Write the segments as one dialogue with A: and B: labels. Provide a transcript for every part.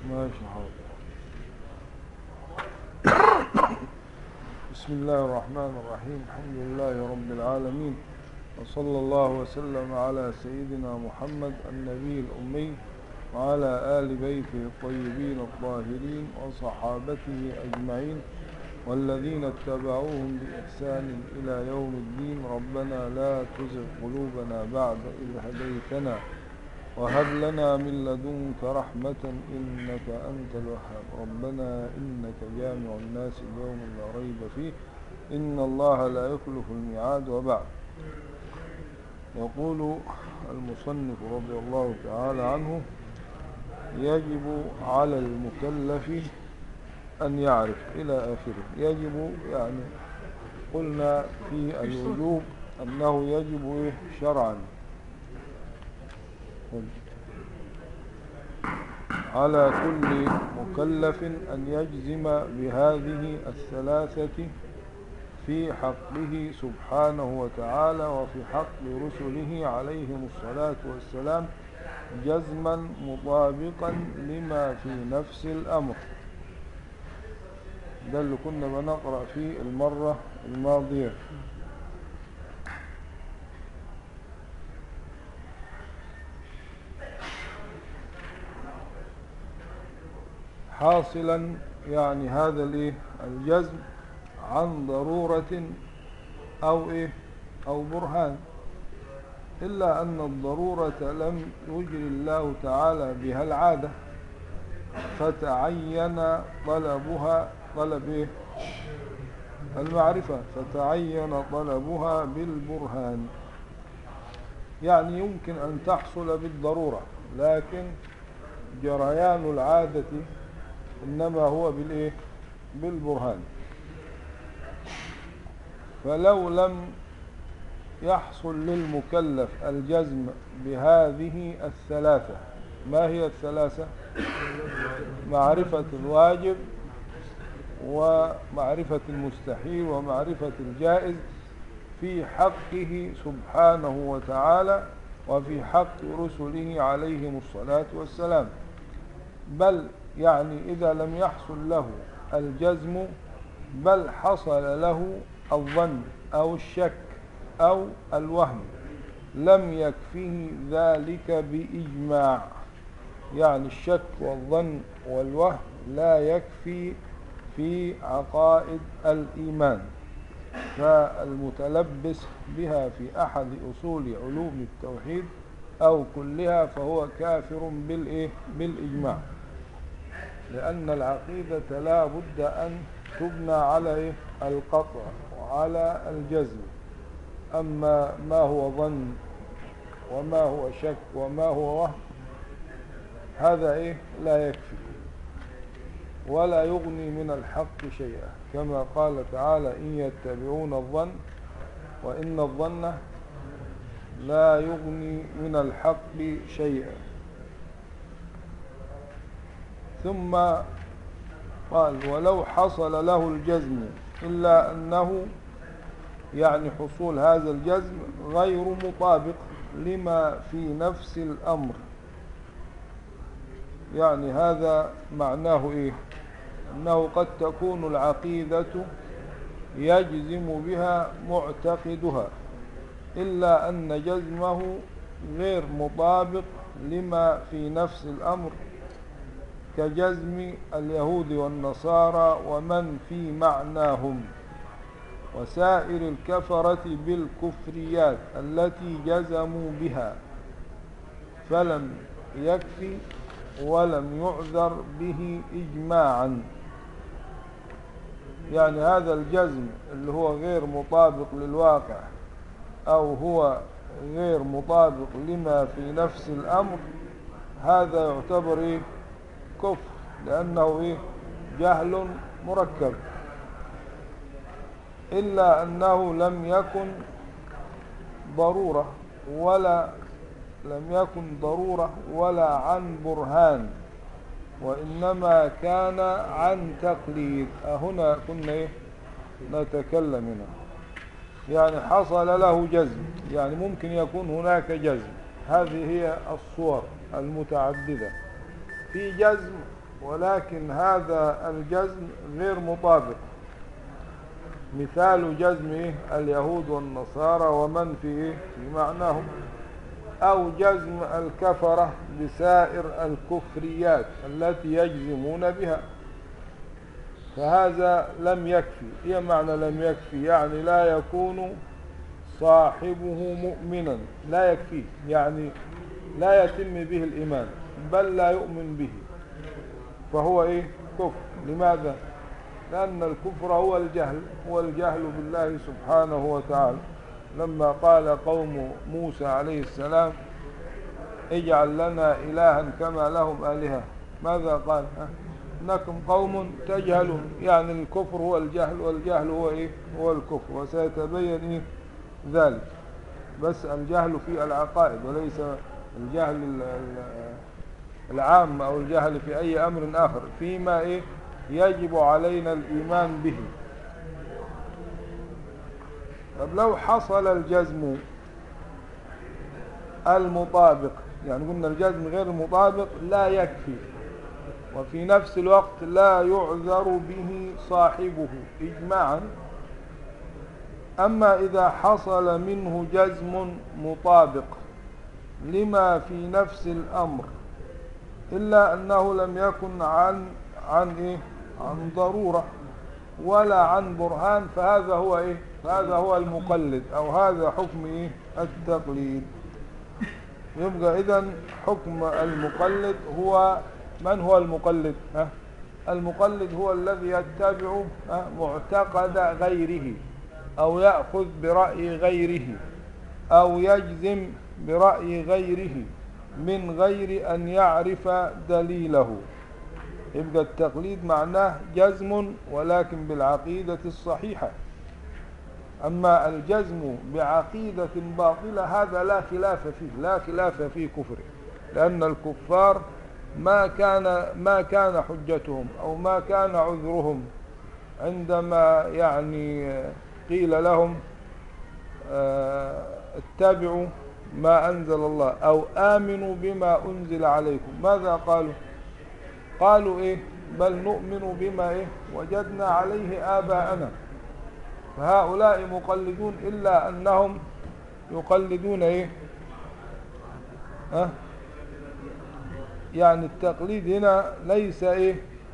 A: ماشي حاضر بسم الله الرحمن الرحيم الحمد لله رب العالمين وصلى الله وسلم على سيدنا محمد النبي الأمي وعلى آل بيته الطيبين الطاهرين وصحابته أجمعين والذين اتبعوهم بإحسان إلى يوم الدين ربنا لا تزغ قلوبنا بعد إذ هديتنا وهب لنا من لدنك رحمة إنك أنت الوهاب ربنا إنك جامع الناس اليوم لا ريب فيه إن الله لا يخلف الميعاد وبعد يقول المصنف رضي الله تعالى عنه يجب على المكلف أن يعرف إلى آخره يجب يعني قلنا في الوجوب أنه يجب شرعا على كل مكلف أن يجزم بهذه الثلاثة في حقه سبحانه وتعالى وفي حق رسله عليهم الصلاة والسلام جزما مطابقا لما في نفس الأمر ده اللي كنا بنقرأ فيه المرة الماضية حاصلا يعني هذا الايه الجزم عن ضرورة او ايه او برهان الا ان الضرورة لم يجري الله تعالى بها العادة فتعين طلبها طلب ايه المعرفة فتعين طلبها بالبرهان يعني يمكن ان تحصل بالضرورة لكن جريان العادة إنما هو بالإيه بالبرهان فلو لم يحصل للمكلف الجزم بهذه الثلاثة ما هي الثلاثة معرفة الواجب ومعرفة المستحيل ومعرفة الجائز في حقه سبحانه وتعالى وفي حق رسله عليهم الصلاة والسلام بل يعني إذا لم يحصل له الجزم بل حصل له الظن أو الشك أو الوهم لم يكفه ذلك بإجماع يعني الشك والظن والوهم لا يكفي في عقائد الإيمان فالمتلبس بها في أحد أصول علوم التوحيد أو كلها فهو كافر بالإيه؟ بالإجماع لأن العقيدة لا بد أن تبنى على إيه؟ القطع وعلى الجزم أما ما هو ظن وما هو شك وما هو وهم هذا إيه لا يكفي ولا يغني من الحق شيئا كما قال تعالى إن يتبعون الظن وإن الظن لا يغني من الحق شيئا ثم قال ولو حصل له الجزم إلا أنه يعني حصول هذا الجزم غير مطابق لما في نفس الأمر يعني هذا معناه إيه أنه قد تكون العقيدة يجزم بها معتقدها إلا أن جزمه غير مطابق لما في نفس الأمر كجزم اليهود والنصارى ومن في معناهم وسائر الكفرة بالكفريات التي جزموا بها فلم يكفي ولم يعذر به إجماعا يعني هذا الجزم اللي هو غير مطابق للواقع أو هو غير مطابق لما في نفس الأمر هذا يعتبر إيه كفر لأنه إيه جهل مركب إلا أنه لم يكن ضرورة ولا لم يكن ضرورة ولا عن برهان وإنما كان عن تقليد هنا كنا إيه نتكلم هنا يعني حصل له جزم يعني ممكن يكون هناك جزم هذه هي الصور المتعددة في جزم ولكن هذا الجزم غير مطابق مثال جزم إيه؟ اليهود والنصارى ومن في إيه؟ في معناهم أو جزم الكفرة بسائر الكفريات التي يجزمون بها فهذا لم يكفي هي معنى لم يكفي يعني لا يكون صاحبه مؤمنا لا يكفيه يعني لا يتم به الإيمان بل لا يؤمن به فهو إيه كفر لماذا لأن الكفر هو الجهل هو الجهل بالله سبحانه وتعالى لما قال قوم موسى عليه السلام اجعل لنا إلها كما لهم آلهة ماذا قال ها؟ إنكم قوم تجهلون يعني الكفر هو الجهل والجهل هو إيه هو الكفر وسيتبين إيه ذلك بس الجهل في العقائد وليس الجهل العام أو الجهل في أي أمر آخر فيما إيه يجب علينا الإيمان به طب لو حصل الجزم المطابق يعني قلنا الجزم غير المطابق لا يكفي وفي نفس الوقت لا يعذر به صاحبه إجماعا أما إذا حصل منه جزم مطابق لما في نفس الأمر إلا أنه لم يكن عن عن إيه عن ضرورة ولا عن برهان فهذا هو إيه هذا هو المقلد أو هذا حكم إيه التقليد يبقى إذا حكم المقلد هو من هو المقلد ها؟ المقلد هو الذي يتبع معتقد غيره أو يأخذ برأي غيره أو يجزم برأي غيره من غير أن يعرف دليله يبقى التقليد معناه جزم ولكن بالعقيدة الصحيحة أما الجزم بعقيدة باطلة هذا لا خلاف فيه لا خلاف في كفره لأن الكفار ما كان ما كان حجتهم أو ما كان عذرهم عندما يعني قيل لهم آه، اتبعوا ما أنزل الله أو آمنوا بما أنزل عليكم ماذا قالوا قالوا إيه بل نؤمن بما إيه وجدنا عليه آباءنا فهؤلاء مقلدون إلا أنهم يقلدون إيه أه؟ يعني التقليد هنا ليس إيه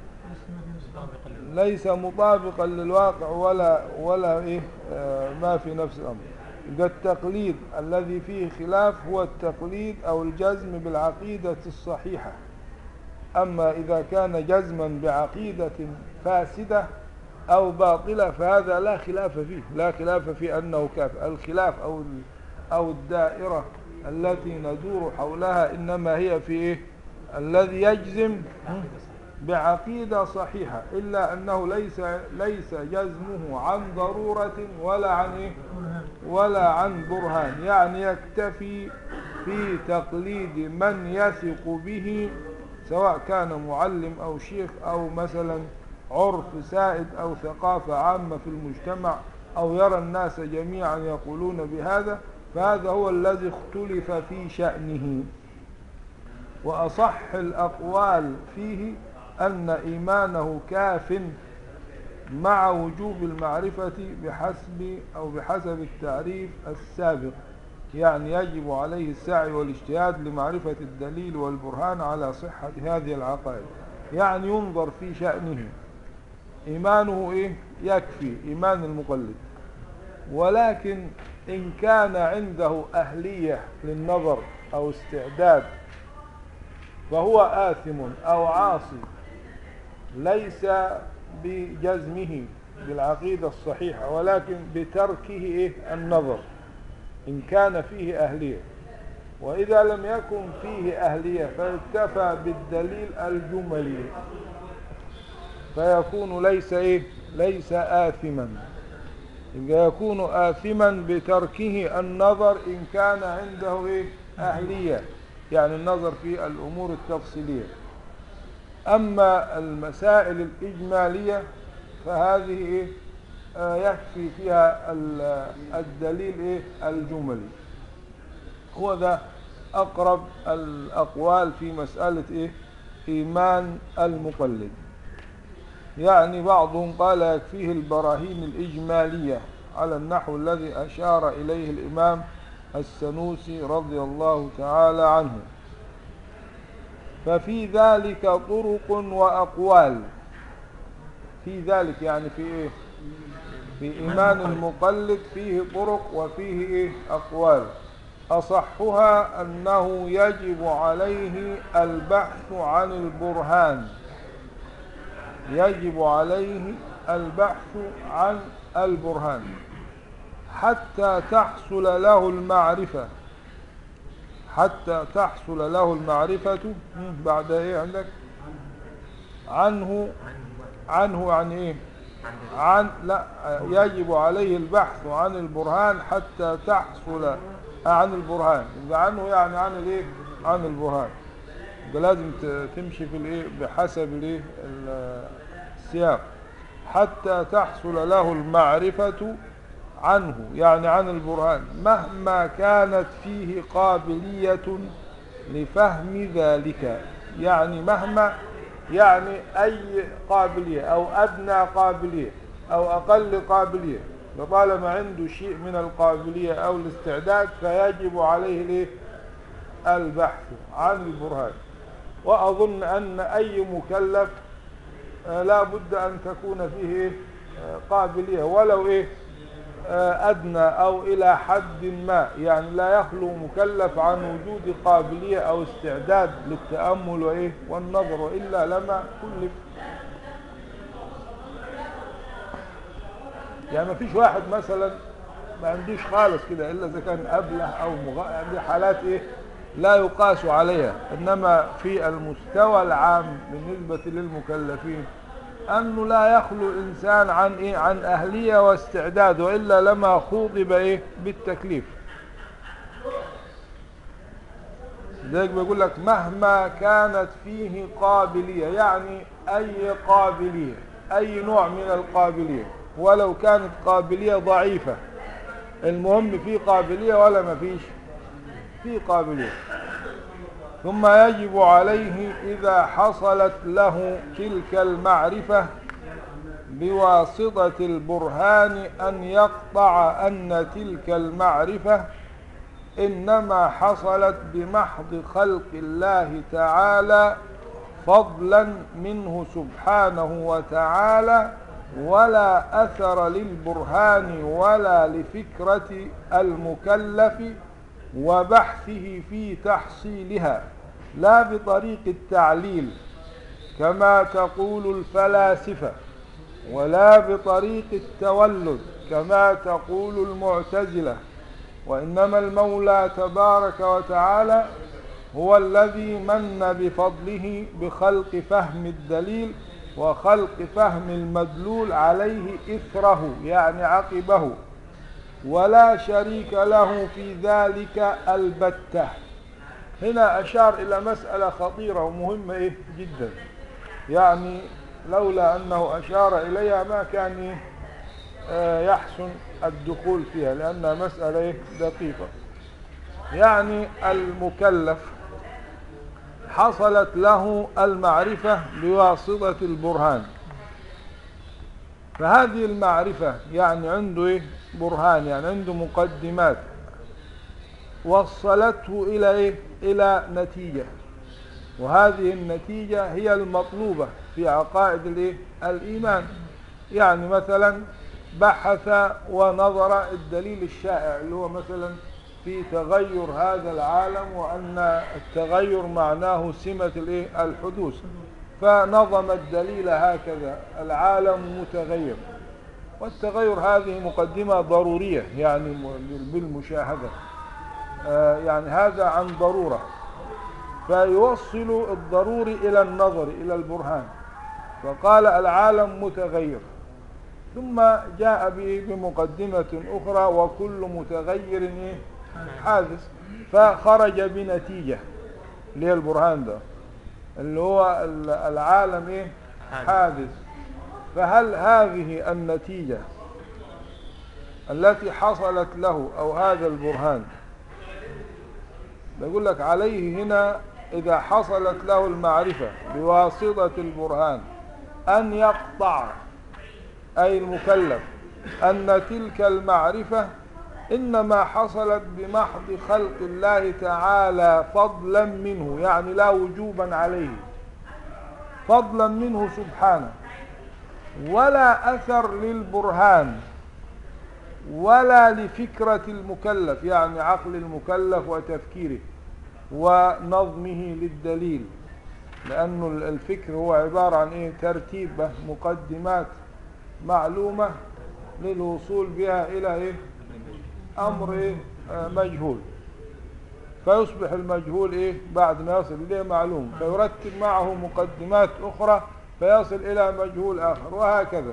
A: ليس مطابقا للواقع ولا ولا إيه آه ما في نفس الأمر التقليد الذي فيه خلاف هو التقليد أو الجزم بالعقيدة الصحيحة أما إذا كان جزما بعقيدة فاسدة أو باطلة فهذا لا خلاف فيه لا خلاف في أنه كافر الخلاف أو أو الدائرة التي ندور حولها إنما هي في إيه الذي يجزم بعقيدة صحيحة إلا أنه ليس ليس جزمه عن ضرورة ولا عن إيه ولا عن برهان يعني يكتفي في تقليد من يثق به سواء كان معلم أو شيخ أو مثلا عرف سائد أو ثقافة عامة في المجتمع أو يرى الناس جميعا يقولون بهذا فهذا هو الذي اختلف في شأنه وأصح الأقوال فيه أن إيمانه كاف مع وجوب المعرفة بحسب أو بحسب التعريف السابق يعني يجب عليه السعي والاجتهاد لمعرفة الدليل والبرهان على صحة هذه العقائد يعني ينظر في شأنه إيمانه إيه؟ يكفي إيمان المقلد ولكن إن كان عنده أهلية للنظر أو استعداد فهو آثم أو عاصي ليس بجزمه بالعقيدة الصحيحة ولكن بتركه إيه النظر إن كان فيه أهلية وإذا لم يكن فيه أهلية فاكتفى بالدليل الجملي فيكون ليس إيه ليس آثما يكون آثما بتركه النظر إن كان عنده إيه أهلية يعني النظر في الأمور التفصيلية أما المسائل الإجمالية فهذه إيه آه يكفي فيها الدليل إيه الجملي هو ذا أقرب الأقوال في مسألة إيه إيمان المقلد يعني بعضهم قال يكفيه البراهين الإجمالية على النحو الذي أشار إليه الإمام السنوسي رضي الله تعالى عنه ففي ذلك طرق وأقوال في ذلك يعني في إيه في إيمان المقلد فيه طرق وفيه إيه أقوال أصحها أنه يجب عليه البحث عن البرهان يجب عليه البحث عن البرهان حتى تحصل له المعرفة حتى تحصل له المعرفة بعد ايه عندك عنه عنه يعني ايه عن لا يجب عليه البحث عن البرهان حتى تحصل عن البرهان يبقى عنه يعني عن الايه عن البرهان يبقى لازم تمشي في الايه بحسب الايه السياق حتى تحصل له المعرفة عنه يعني عن البرهان مهما كانت فيه قابلية لفهم ذلك يعني مهما يعني أي قابلية أو أدنى قابلية أو أقل قابلية لطالما عنده شيء من القابلية أو الاستعداد فيجب عليه ليه البحث عن البرهان وأظن أن أي مكلف لا بد أن تكون فيه قابلية ولو إيه أدنى أو إلى حد ما يعني لا يخلو مكلف عن وجود قابلية أو استعداد للتأمل وإيه والنظر وإلا لما كلف يعني ما فيش واحد مثلا ما عندوش خالص كده إلا إذا كان أبله أو مغ... يعني حالات إيه لا يقاس عليها إنما في المستوى العام بالنسبة للمكلفين أنه لا يخلو الإنسان عن إيه عن أهلية واستعداد وإلا لما خوضب إيه بالتكليف ذلك بيقول لك مهما كانت فيه قابلية يعني أي قابلية أي نوع من القابلية ولو كانت قابلية ضعيفة المهم في قابلية ولا ما فيش في قابلية ثم يجب عليه إذا حصلت له تلك المعرفة بواسطة البرهان أن يقطع أن تلك المعرفة إنما حصلت بمحض خلق الله تعالى فضلا منه سبحانه وتعالى ولا أثر للبرهان ولا لفكرة المكلف وبحثه في تحصيلها لا بطريق التعليل كما تقول الفلاسفة ولا بطريق التولد كما تقول المعتزلة وإنما المولى تبارك وتعالى هو الذي من بفضله بخلق فهم الدليل وخلق فهم المدلول عليه إثره يعني عقبه ولا شريك له في ذلك البتة هنا أشار إلى مسألة خطيرة ومهمة إيه جدا يعني لولا أنه أشار إليها ما كان يحسن الدخول فيها لأنها مسألة إيه دقيقة يعني المكلف حصلت له المعرفة بواسطة البرهان فهذه المعرفة يعني عنده إيه برهان يعني عنده مقدمات وصلته إلى إيه إلى نتيجة وهذه النتيجة هي المطلوبة في عقائد الإيه الإيمان يعني مثلا بحث ونظر الدليل الشائع اللي هو مثلا في تغير هذا العالم وأن التغير معناه سمة الإيه الحدوث فنظم الدليل هكذا العالم متغير والتغير هذه مقدمة ضرورية يعني بالمشاهدة آه يعني هذا عن ضرورة فيوصل الضروري إلى النظر إلى البرهان فقال العالم متغير ثم جاء به بمقدمة أخرى وكل متغير حادث فخرج بنتيجة اللي هي البرهان ده اللي هو العالم ايه حادث فهل هذه النتيجة التي حصلت له او هذا البرهان بيقول لك عليه هنا إذا حصلت له المعرفة بواسطة البرهان أن يقطع أي المكلف أن تلك المعرفة إنما حصلت بمحض خلق الله تعالى فضلا منه يعني لا وجوبا عليه فضلا منه سبحانه ولا أثر للبرهان ولا لفكرة المكلف يعني عقل المكلف وتفكيره ونظمه للدليل لأنه الفكر هو عبارة عن إيه ترتيب مقدمات معلومة للوصول بها إلى إيه أمر إيه آه مجهول فيصبح المجهول إيه بعد ما يصل إليه معلوم فيرتب معه مقدمات أخرى فيصل إلى مجهول آخر وهكذا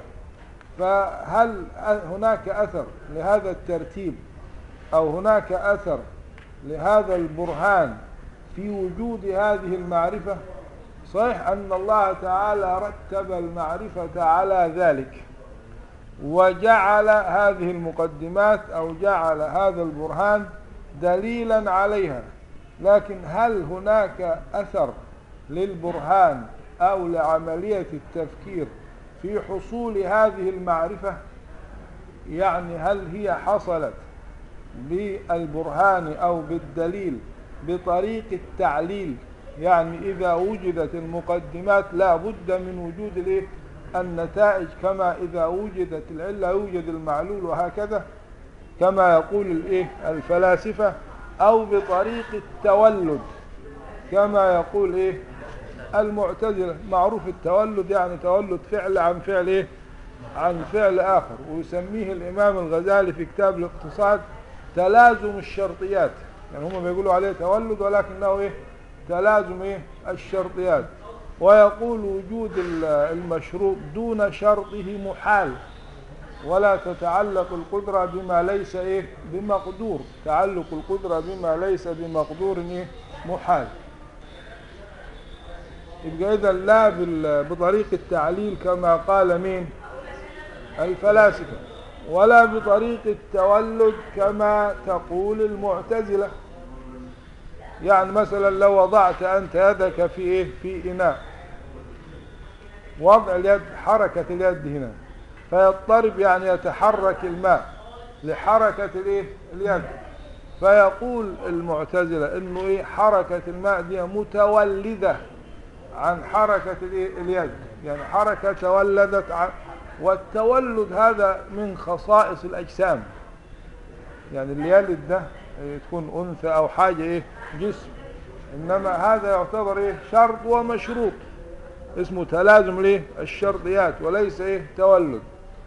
A: فهل هناك أثر لهذا الترتيب أو هناك أثر لهذا البرهان في وجود هذه المعرفة صحيح أن الله تعالى رتب المعرفة على ذلك وجعل هذه المقدمات أو جعل هذا البرهان دليلا عليها لكن هل هناك أثر للبرهان أو لعملية التفكير في حصول هذه المعرفة يعني هل هي حصلت بالبرهان أو بالدليل بطريق التعليل يعني إذا وجدت المقدمات لا بد من وجود الايه النتائج كما إذا وجدت العلة يوجد المعلول وهكذا كما يقول الايه الفلاسفة أو بطريق التولد كما يقول ايه المعتزلة معروف التولد يعني تولد فعل عن فعل ايه عن فعل آخر ويسميه الإمام الغزالي في كتاب الاقتصاد تلازم الشرطيات يعني هم بيقولوا عليه تولد ولكنه ايه تلازم ايه الشرطيات ويقول وجود المشروط دون شرطه محال ولا تتعلق القدرة بما ليس ايه بمقدور تعلق القدرة بما ليس بمقدور ايه محال يبقى اذا لا بطريق التعليل كما قال مين الفلاسفة ولا بطريق التولد كما تقول المعتزلة يعني مثلا لو وضعت أنت يدك في إيه في إناء وضع اليد حركة اليد هنا فيضطرب يعني يتحرك الماء لحركة الإيه اليد فيقول المعتزلة إنه إيه حركة الماء دي متولدة عن حركة الإيه اليد يعني حركة تولدت عن والتولد هذا من خصائص الأجسام يعني اللي يلد ده تكون أنثى أو حاجة إيه جسم إنما هذا يعتبر إيه شرط ومشروط اسمه تلازم ليه الشرطيات وليس إيه تولد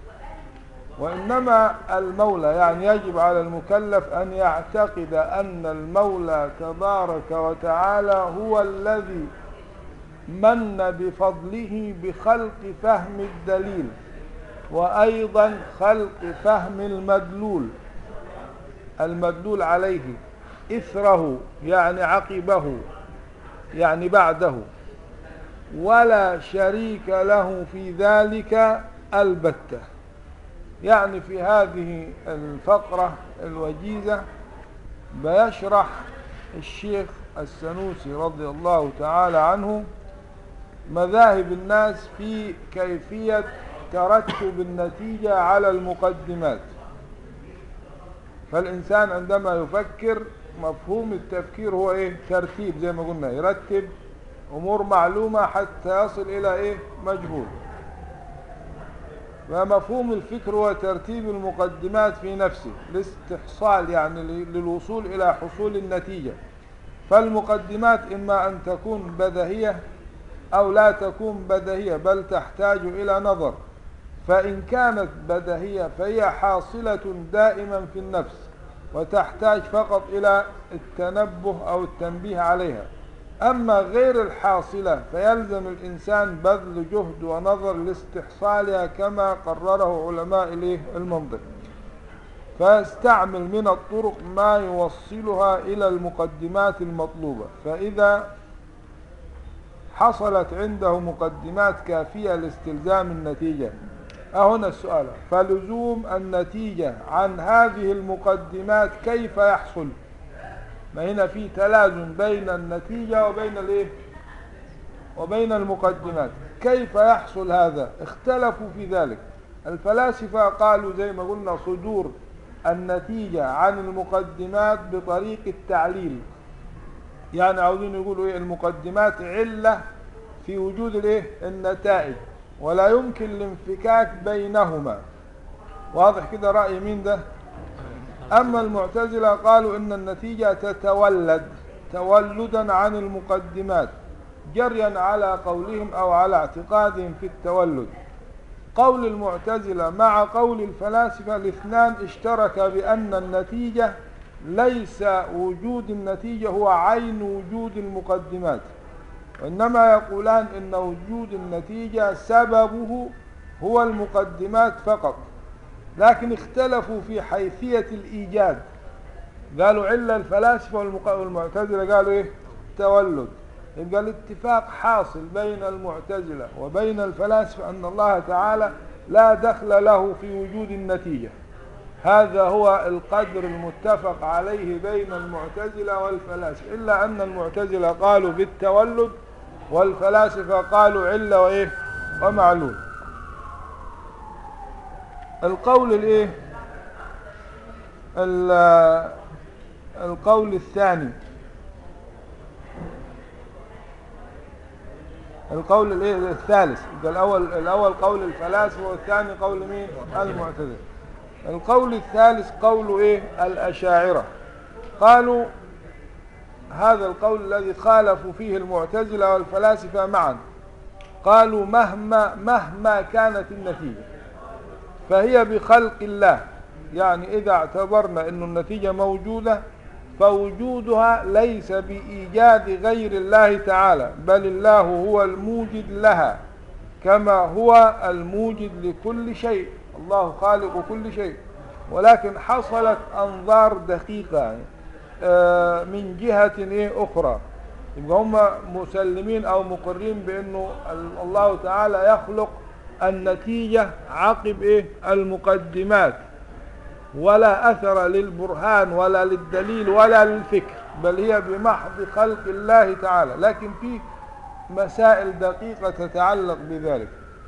A: وإنما المولى يعني يجب على المكلف أن يعتقد أن المولى تبارك وتعالى هو الذي من بفضله بخلق فهم الدليل وأيضا خلق فهم المدلول المدلول عليه إثره يعني عقبه يعني بعده ولا شريك له في ذلك البتة يعني في هذه الفقرة الوجيزة بيشرح الشيخ السنوسي رضي الله تعالى عنه مذاهب الناس في كيفية ترتب النتيجة على المقدمات فالإنسان عندما يفكر مفهوم التفكير هو إيه ترتيب زي ما قلنا يرتب أمور معلومة حتى يصل إلى إيه مجهول ومفهوم الفكر هو ترتيب المقدمات في نفسه لاستحصال يعني للوصول إلى حصول النتيجة فالمقدمات إما أن تكون بدهية أو لا تكون بدهية بل تحتاج إلى نظر فإن كانت بدهية فهي حاصلة دائما في النفس وتحتاج فقط إلى التنبه أو التنبيه عليها أما غير الحاصلة فيلزم الإنسان بذل جهد ونظر لاستحصالها كما قرره علماء المنطق فيستعمل من الطرق ما يوصلها إلى المقدمات المطلوبة فإذا حصلت عنده مقدمات كافية لاستلزام النتيجة هنا السؤال فلزوم النتيجة عن هذه المقدمات كيف يحصل ما هنا في تلازم بين النتيجة وبين الايه وبين المقدمات كيف يحصل هذا اختلفوا في ذلك الفلاسفة قالوا زي ما قلنا صدور النتيجة عن المقدمات بطريق التعليل يعني عاوزين يقولوا ايه المقدمات علة في وجود الايه النتائج ولا يمكن الانفكاك بينهما واضح كده رأي مين ده أما المعتزلة قالوا إن النتيجة تتولد تولدا عن المقدمات جريا على قولهم أو على اعتقادهم في التولد قول المعتزلة مع قول الفلاسفة الاثنان اشترك بأن النتيجة ليس وجود النتيجة هو عين وجود المقدمات وإنما يقولان إن وجود النتيجة سببه هو المقدمات فقط لكن اختلفوا في حيثية الإيجاد قالوا علة الفلاسفة والمعتزلة قالوا إيه تولد يبقى الاتفاق حاصل بين المعتزلة وبين الفلاسفة أن الله تعالى لا دخل له في وجود النتيجة هذا هو القدر المتفق عليه بين المعتزلة والفلاسفة إلا أن المعتزلة قالوا بالتولد والفلاسفة قالوا علة وإيه ومعلول القول الايه القول الثاني القول الايه الثالث الاول الاول قول الفلاسفه والثاني قول مين المعتزله القول الثالث قول ايه الاشاعره قالوا هذا القول الذي خالفوا فيه المعتزله والفلاسفه معا قالوا مهما مهما كانت النتيجه فهي بخلق الله يعني إذا اعتبرنا أن النتيجة موجودة فوجودها ليس بإيجاد غير الله تعالى بل الله هو الموجد لها كما هو الموجد لكل شيء الله خالق كل شيء ولكن حصلت أنظار دقيقة آه، من جهة إيه أخرى يبقى هم مسلمين أو مقرين بأنه الله تعالى يخلق النتيجة عقب إيه المقدمات ولا أثر للبرهان ولا للدليل ولا للفكر بل هي بمحض خلق الله تعالى لكن في مسائل دقيقة تتعلق بذلك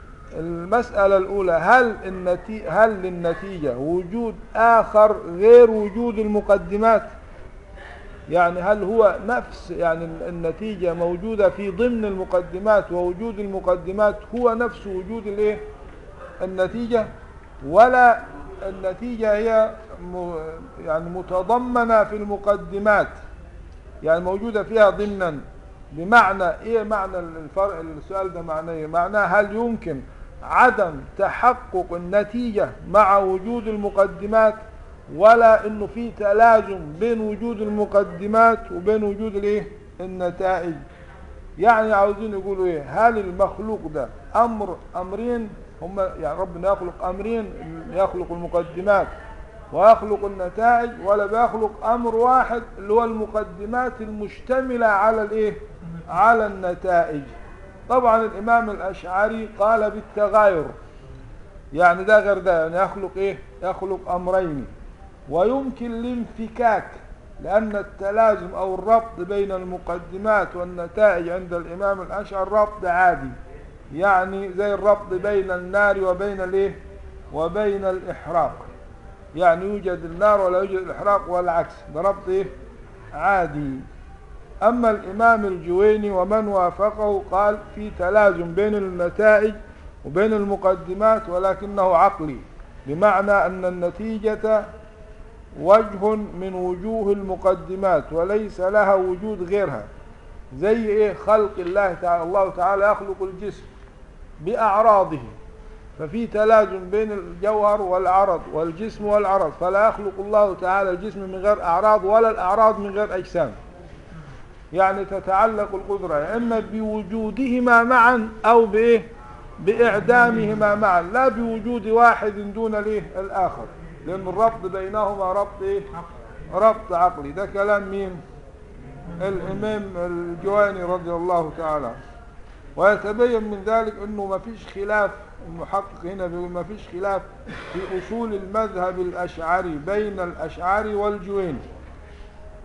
A: المسألة الأولى هل, النتي... هل للنتيجة وجود آخر غير وجود المقدمات يعني هل هو نفس يعني النتيجة موجودة في ضمن المقدمات ووجود المقدمات هو نفس وجود الايه النتيجة ولا النتيجة هي يعني متضمنة في المقدمات يعني موجودة فيها ضمنا بمعنى ايه معنى الفرق السؤال ده معناه ايه معناه هل يمكن عدم تحقق النتيجة مع وجود المقدمات ولا انه في تلازم بين وجود المقدمات وبين وجود الايه النتائج يعني عاوزين يقولوا ايه هل المخلوق ده امر امرين هم يعني ربنا يخلق امرين يخلق المقدمات ويخلق النتائج ولا بيخلق امر واحد اللي هو المقدمات المشتملة على الايه على النتائج طبعا الامام الاشعري قال بالتغاير يعني ده غير ده يعني يخلق ايه يخلق امرين ويمكن الانفكاك لأن التلازم أو الربط بين المقدمات والنتائج عند الإمام الأشعر ربط عادي يعني زي الربط بين النار وبين الايه وبين الإحراق يعني يوجد النار ولا يوجد الإحراق والعكس ده ربط إيه عادي أما الإمام الجويني ومن وافقه قال في تلازم بين النتائج وبين المقدمات ولكنه عقلي بمعنى أن النتيجة وجه من وجوه المقدمات وليس لها وجود غيرها زي ايه خلق الله تعالى الله تعالى يخلق الجسم بأعراضه ففي تلازم بين الجوهر والعرض والجسم والعرض فلا يخلق الله تعالى الجسم من غير أعراض ولا الأعراض من غير أجسام يعني تتعلق القدرة إما بوجودهما معا أو بإيه بإعدامهما معا لا بوجود واحد دون الآخر لأن الربط بينهما ربط إيه؟ ربط عقلي ده كلام مين الإمام الجواني رضي الله تعالى ويتبين من ذلك أنه ما فيش خلاف المحقق هنا بيقول ما فيش خلاف في أصول المذهب الأشعري بين الأشعري والجويني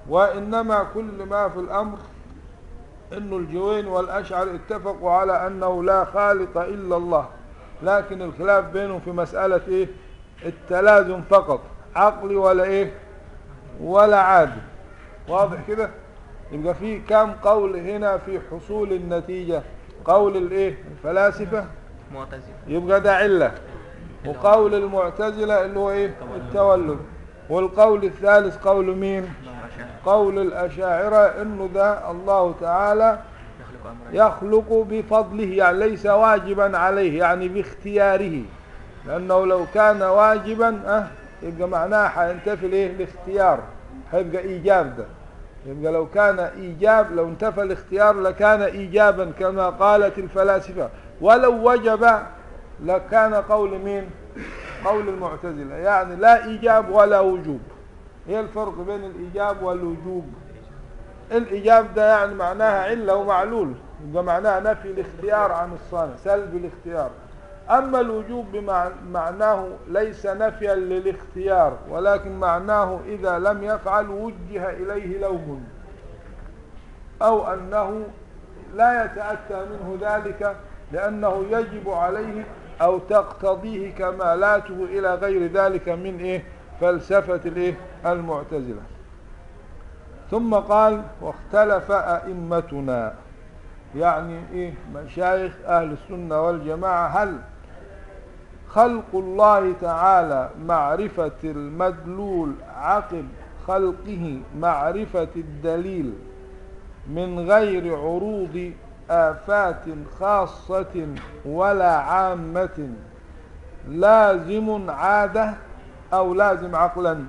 A: وإنما كل ما في الأمر أنه الجوين والأشعر اتفقوا على أنه لا خالق إلا الله لكن الخلاف بينهم في مسألة إيه التلازم فقط عقلي ولا إيه ولا عادي واضح كده يبقى في كم قول هنا في حصول النتيجة قول الايه الفلاسفة
B: معتزلة
A: يبقى ده علة وقول المعتزلة اللي هو ايه التولد والقول الثالث قول مين
B: إمام أشاعرة
A: قول الأشاعرة انه ده الله تعالى
B: يخلق أمرين
A: يخلق بفضله يعني ليس واجبا عليه يعني باختياره لأنه لو كان واجبا أه يبقى معناه حينتفي الايه الاختيار هيبقى إيجاب ده يبقى لو كان إيجاب لو انتفى الاختيار لكان إيجابا كما قالت الفلاسفة ولو وجب لكان قول مين قول المعتزلة يعني لا إيجاب ولا وجوب هي الفرق بين الإيجاب والوجوب الإيجاب ده يعني معناها علة ومعلول يبقى معناها نفي الاختيار عن الصانع سلب الاختيار أما الوجوب بمعناه ليس نفيا للاختيار ولكن معناه إذا لم يفعل وجه إليه لوم أو أنه لا يتأتى منه ذلك لأنه يجب عليه أو تقتضيه كمالاته إلى غير ذلك من إيه فلسفة الإيه المعتزلة ثم قال واختلف أئمتنا يعني إيه مشايخ أهل السنة والجماعة هل خلق الله تعالى معرفة المدلول عقب خلقه معرفة الدليل من غير عروض آفات خاصة ولا عامة لازم عادة أو لازم عقلا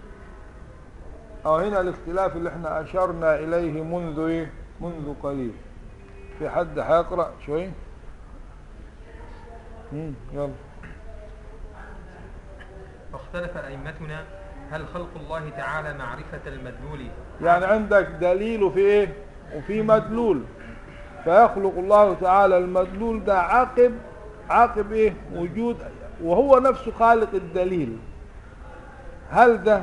A: أو هنا الاختلاف اللي احنا أشرنا إليه منذ إيه؟ منذ قليل في حد هيقرأ شوي مم، يلا
C: فاختلف أئمتنا هل خلق الله تعالى معرفة المدلول
A: يعني عندك دليل وفي ايه وفي مدلول فيخلق الله تعالى المدلول ده عقب عقب ايه وجود وهو نفسه خالق الدليل هل ده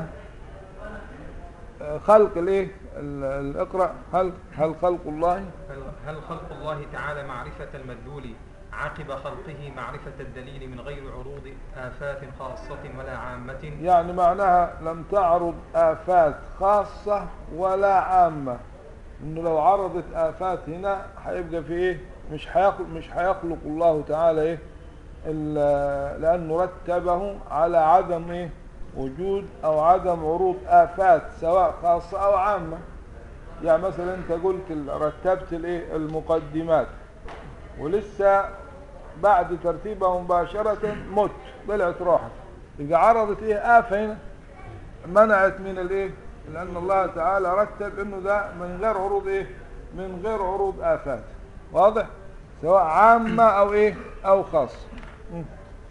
A: آه، خلق الايه ال- الاقرا هل هل خلق الله
C: هل- هل خلق الله تعالى معرفة المدلول عقب خلقه معرفة الدليل من غير عروض آفات خاصة ولا عامة
A: يعني معناها لم تعرض آفات خاصة ولا عامة انه لو عرضت آفات هنا هيبقى في ايه مش هيخلق مش هيخلق الله تعالى ايه إلا لأنه رتبه على عدم ايه وجود او عدم عروض آفات سواء خاصة او عامة يعني مثلا انت قلت ال- رتبت الايه المقدمات ولسه بعد ترتيبها مباشرة مت طلعت روحك يبقى عرضت ايه آفة هنا منعت من الايه لأن الله تعالى رتب انه ده من غير عروض ايه من غير عروض آفات واضح سواء عامة او ايه او خاصة مم.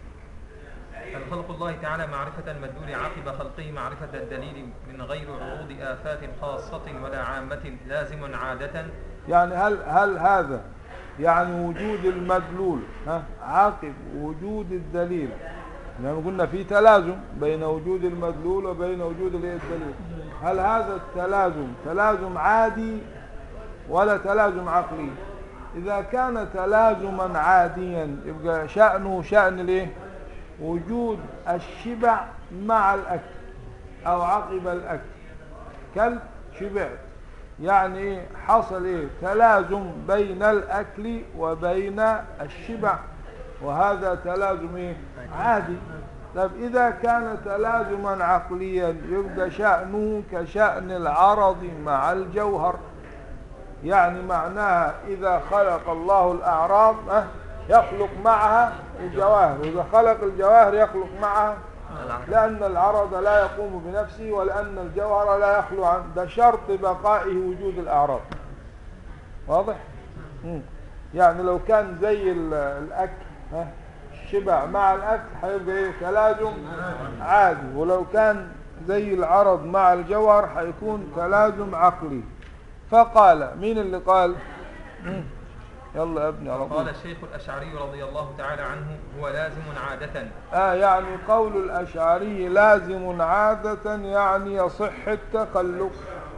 C: هل خلق الله تعالى معرفة المدلول عقب خلقه معرفة الدليل من غير عروض آفات خاصة ولا عامة لازم عادة
A: يعني هل هل هذا يعني وجود المدلول ها عقب وجود الدليل يعني قلنا في تلازم بين وجود المدلول وبين وجود الايه الدليل هل هذا التلازم تلازم عادي ولا تلازم عقلي اذا كان تلازما عاديا يبقى شأنه شأن الايه وجود الشبع مع الاكل او عقب الاكل كلب شبعت يعني ايه حصل ايه تلازم بين الاكل وبين الشبع وهذا تلازم ايه عادي طيب اذا كان تلازما عقليا يبقى شأنه كشأن العرض مع الجوهر يعني معناها اذا خلق الله الاعراض أه يخلق معها الجواهر واذا خلق الجواهر يخلق معها
B: العرض.
A: لأن العرض لا يقوم بنفسه ولأن الجوهر لا يخلو عن ده شرط بقائه وجود الأعراض واضح؟ مم. يعني لو كان زي ال- الأكل ها الشبع مع الأكل هيبقى إيه تلازم عادي ولو كان زي العرض مع الجوهر هيكون تلازم عقلي فقال مين اللي قال؟ مم. يلا يا ابني على طول
C: قال الشيخ الأشعري رضي الله تعالى عنه هو لازم عادة
A: آه يعني قول الأشعري لازم عادة يعني يصح التخلق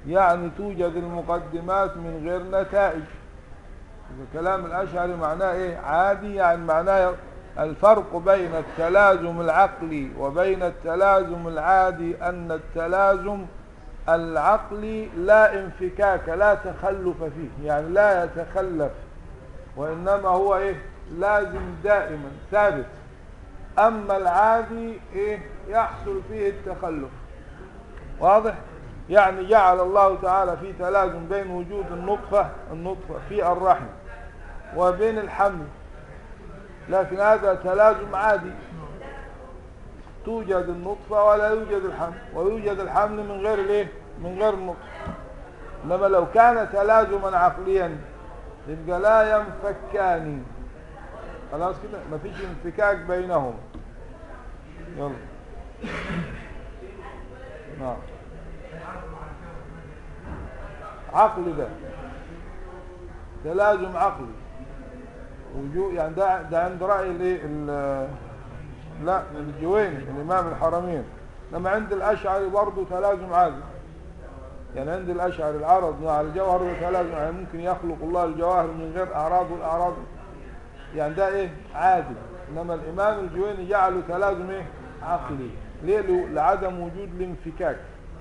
A: يعني توجد المقدمات من غير نتائج إذا كلام الأشعري معناه إيه عادي يعني معناه الفرق بين التلازم العقلي وبين التلازم العادي أن التلازم العقلي لا انفكاك لا تخلف فيه يعني لا يتخلف وإنما هو إيه لازم دائما ثابت أما العادي إيه يحصل فيه التخلف واضح يعني جعل الله تعالى في تلازم بين وجود النطفة النطفة في الرحم وبين الحمل لكن هذا تلازم عادي توجد النطفة ولا يوجد الحمل ويوجد الحمل من غير الايه من غير النطفة انما لو كان تلازما عقليا يبقى لا ينفكان خلاص كده مفيش انفكاك بينهم يلا نعم عقل ده تلازم عقلي وجود يعني ده ده عند راي الايه ال- لا الجويني الامام الحرمين لما عند الاشعري برضه تلازم عادي يعني عند الاشعري العرض مع الجوهر ده تلازم يعني ممكن يخلق الله الجواهر من غير اعراض والاعراض يعني ده ايه عادي انما الامام الجويني جعله تلازم ايه عقلي ليه له- لعدم وجود الانفكاك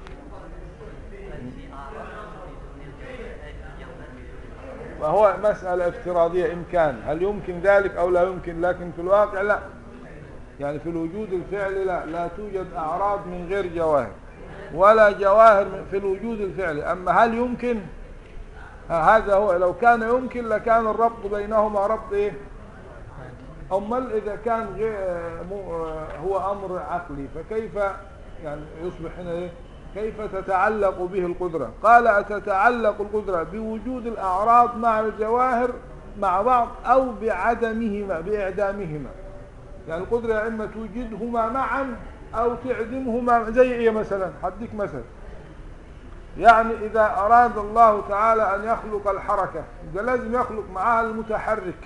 A: فهو مسألة افتراضية إمكان هل يمكن ذلك أو لا يمكن لكن في الواقع لا يعني في الوجود الفعلي لا لا توجد أعراض من غير جواهر ولا جواهر من- في الوجود الفعلي أما هل يمكن ها- هذا هو لو كان يمكن لكان الربط بينهما ربط إيه أمال إذا كان غير مو- هو أمر عقلي فكيف يعني يصبح هنا إيه كيف تتعلق به القدرة قال أتتعلق القدرة بوجود الأعراض مع الجواهر مع بعض أو بعدمهما بإعدامهما يعني القدرة يا إما توجدهما معا أو تعدمهما زي إيه مثلا حديك مثل يعني إذا أراد الله تعالى أن يخلق الحركة يبقى لازم يخلق معها المتحرك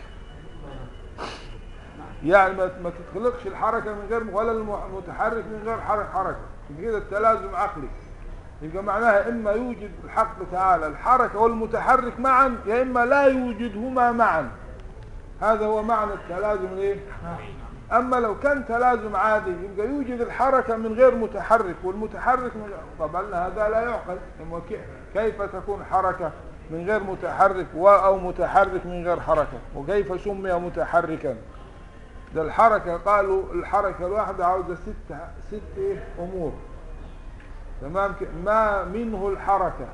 A: يعني ما ما تتخلقش الحركة من غير ولا المتحرك من غير حركة حركة يبقى كده التلازم عقلي يبقى معناها إما يوجد الحق تعالى الحركة والمتحرك معا يا إما لا يوجدهما معا هذا هو معنى التلازم الايه أما لو كان تلازم عادي يبقى يوجد الحركة من غير متحرك والمتحرك من غير طبعا هذا لا يعقل أما كي- كيف تكون حركة من غير متحرك و- أو متحرك من غير حركة وكيف سمي متحركا ده الحركة قالوا الحركة الواحدة عاوزة ست ست إيه أمور تمام ك- ما منه الحركة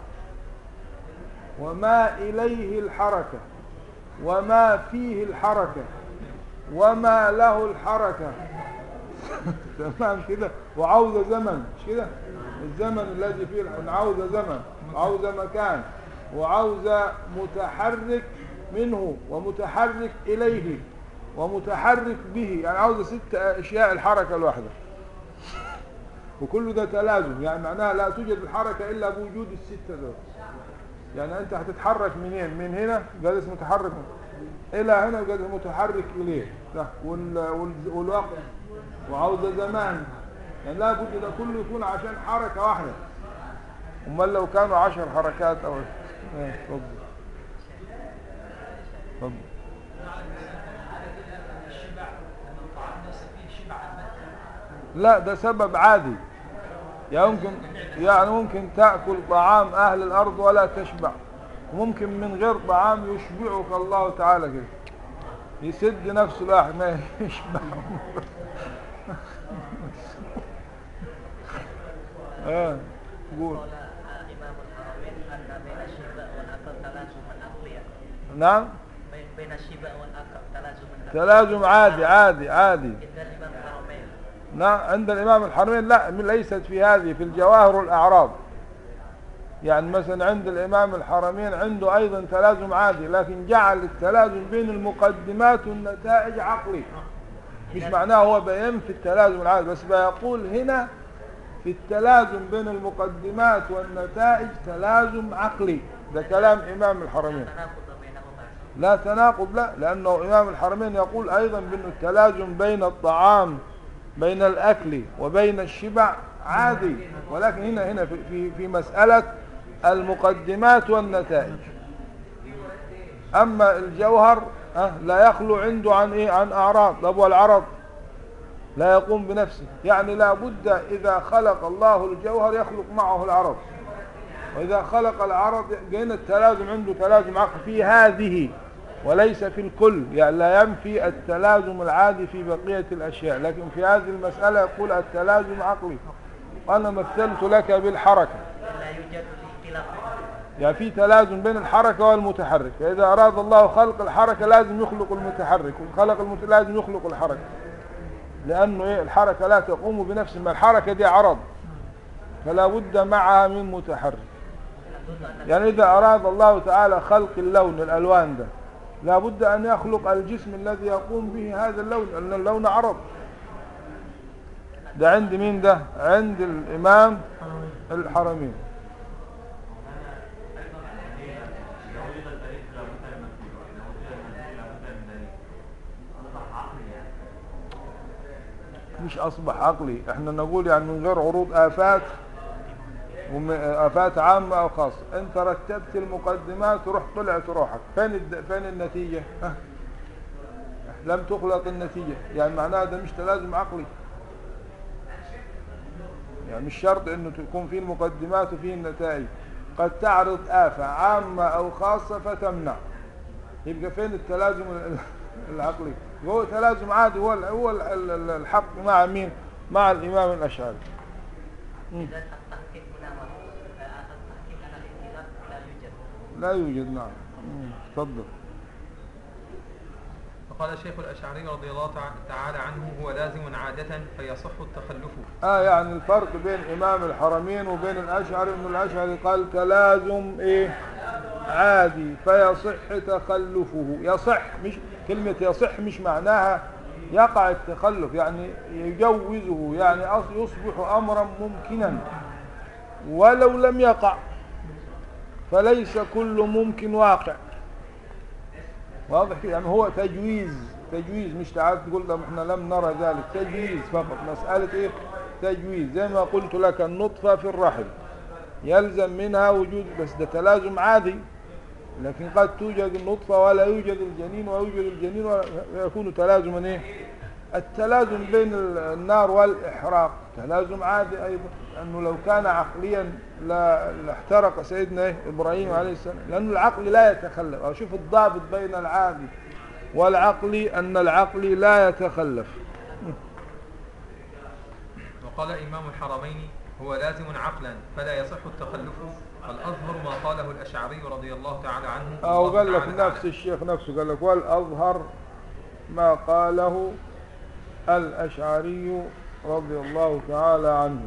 A: وما إليه الحركة وما فيه الحركة وما له الحركة تمام كده وعاوزة زمن مش كده الزمن الذي فيه الح- عاوزة زمن وعاوزة مكان وعاوزة متحرك منه ومتحرك إليه ومتحرك به يعني عاوزة ست أشياء الحركة الواحدة وكل ده تلازم يعني معناها لا توجد الحركة إلا بوجود الستة دول يعني أنت هتتحرك منين من هنا يبقى ده اسمه متحرك إلى هنا يبقى ده متحرك إليه ده وال... وال... والوقت وعاوزة زمان يعني لا بد ده كله يكون عشان حركة واحدة أمال لو كانوا عشر حركات أو إيه، اتفضل اتفضل لا ده سبب عادي يعني ممكن يعني ممكن تأكل طعام أهل الأرض ولا تشبع وممكن من غير طعام يشبعك الله تعالى كده يسد نفسه الواحد ما يشبع اه قول
B: قال إمام الحرمين أن بين الشبع والعقل تلازما عقليا
A: نعم
B: بين بين الشبع والعقل تلازما
A: تلازم عادي عادي عادي
B: عند الإمام الحرمين
A: نعم عند الإمام الحرمين لا ليست في هذه في الجواهر والأعراض يعني مثلا عند الإمام الحرمين عنده أيضا تلازم عادي لكن جعل التلازم بين المقدمات والنتائج عقلي مش معناه هو بينفي التلازم العادي بس بيقول هنا في التلازم بين المقدمات والنتائج تلازم عقلي ده كلام إمام الحرمين
B: تناقض بينهما
A: لا تناقض لا لأنه إمام الحرمين يقول أيضا بأن التلازم بين الطعام بين الأكل وبين الشبع عادي ولكن هنا هنا في, في, في مسألة المقدمات والنتائج أما الجوهر أه لا يخلو عنده عن إيه عن أعراض طب والعرض لا يقوم بنفسه يعني لا بد إذا خلق الله الجوهر يخلق معه العرض وإذا خلق العرض جينا التلازم عنده تلازم عقل في هذه وليس في الكل يعني لا ينفي التلازم العادي في بقية الأشياء لكن في هذه المسألة يقول التلازم عقلي وأنا مثلت لك بالحركة
B: لا يوجد اختلاف
A: يعني في تلازم بين الحركة والمتحرك فإذا أراد الله خلق الحركة لازم يخلق المتحرك وخلق المت... لازم يخلق الحركة لأنه إيه الحركة لا تقوم بنفس ما الحركة دي عرض فلا بد معها من متحرك يعني إذا أراد الله تعالى خلق اللون الألوان ده لا بد أن يخلق الجسم الذي يقوم به هذا اللون لأن اللون عرض ده عند مين ده عند الإمام الحرمين مش أصبح عقلي احنا نقول يعني من غير عروض آفات وم- آفات عامة أو خاصة أنت رتبت المقدمات ورحت طلعت روحك فين الد... فين النتيجة ها؟ لم تخلق النتيجة يعني معناها ده مش تلازم عقلي يعني مش شرط انه تكون فيه المقدمات وفيه النتائج قد تعرض آفة عامة أو خاصة فتمنع يبقى فين التلازم ال- العقلي هو تلازم عادي هو ال- هو ال- ال- الحق مع مين مع الإمام الأشعري مم.
B: إذا التحقيق هنا مطلوب التحقيق على الاختلاف لا يوجد
A: لا يوجد نعم مم. تفضل
C: فقال الشيخ الأشعري رضي الله تع- تعالى عنه هو لازم عادة فيصح التخلف
A: اه يعني الفرق بين امام الحرمين وبين الاشعري انه الاشعري قال تلازم ايه عادي فيصح تخلفه يصح مش كلمة يصح مش معناها يقع التخلف يعني يجوزه يعني أص- يصبح امرا ممكنا ولو لم يقع فليس كل ممكن واقع واضح كده يعني هو تجويز تجويز مش تعال تقول لهم احنا لم نرى ذلك تجويز فقط مسألة ايه تجويز زي ما قلت لك النطفة في الرحم يلزم منها وجود بس ده تلازم عادي لكن قد توجد النطفة ولا يوجد الجنين ويوجد الجنين ويكون تلازما ايه التلازم بين ال- النار والإحراق تلازم عادي أيضا أنه لو كان عقليا لا- لاحترق سيدنا إيه؟ إبراهيم عليه السلام لأن العقل لا يتخلف أو شوف الضابط بين العادي والعقلي أن العقل لا يتخلف
C: وقال إمام الحرمين هو لازم عقلا فلا يصح التخلف والأظهر ما قاله الأشعري رضي الله تعالى عنه
A: أو
C: والله
A: قال لك
C: تعالى
A: نفس
C: أعلم.
A: الشيخ نفسه قال لك والأظهر ما قاله الأشعري رضي الله تعالى عنه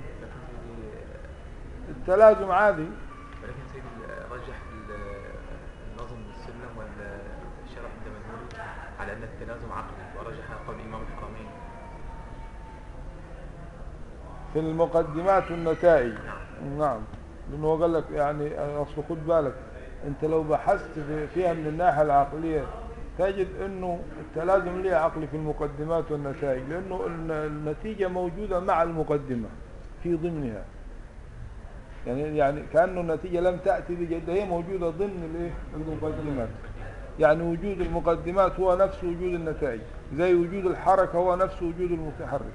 A: التلازم عادي
D: ولكن سيد رجح النظم السلم والشرح عند مذهبه على ان التلازم عقلي ورجح قول امام الحرمين
A: في المقدمات والنتائج نعم لأنه هو قال لك يعني أصل خد بالك أنت لو بحثت في- فيها من الناحية العقلية تجد أنه التلازم ليه عقلي في المقدمات والنتائج لأنه الن- النتيجة موجودة مع المقدمة في ضمنها يعني يعني كأنه النتيجة لم تأتي بجد هي موجودة ضمن الايه المقدمات يعني وجود المقدمات هو نفس وجود النتائج زي وجود الحركة هو نفس وجود المتحرك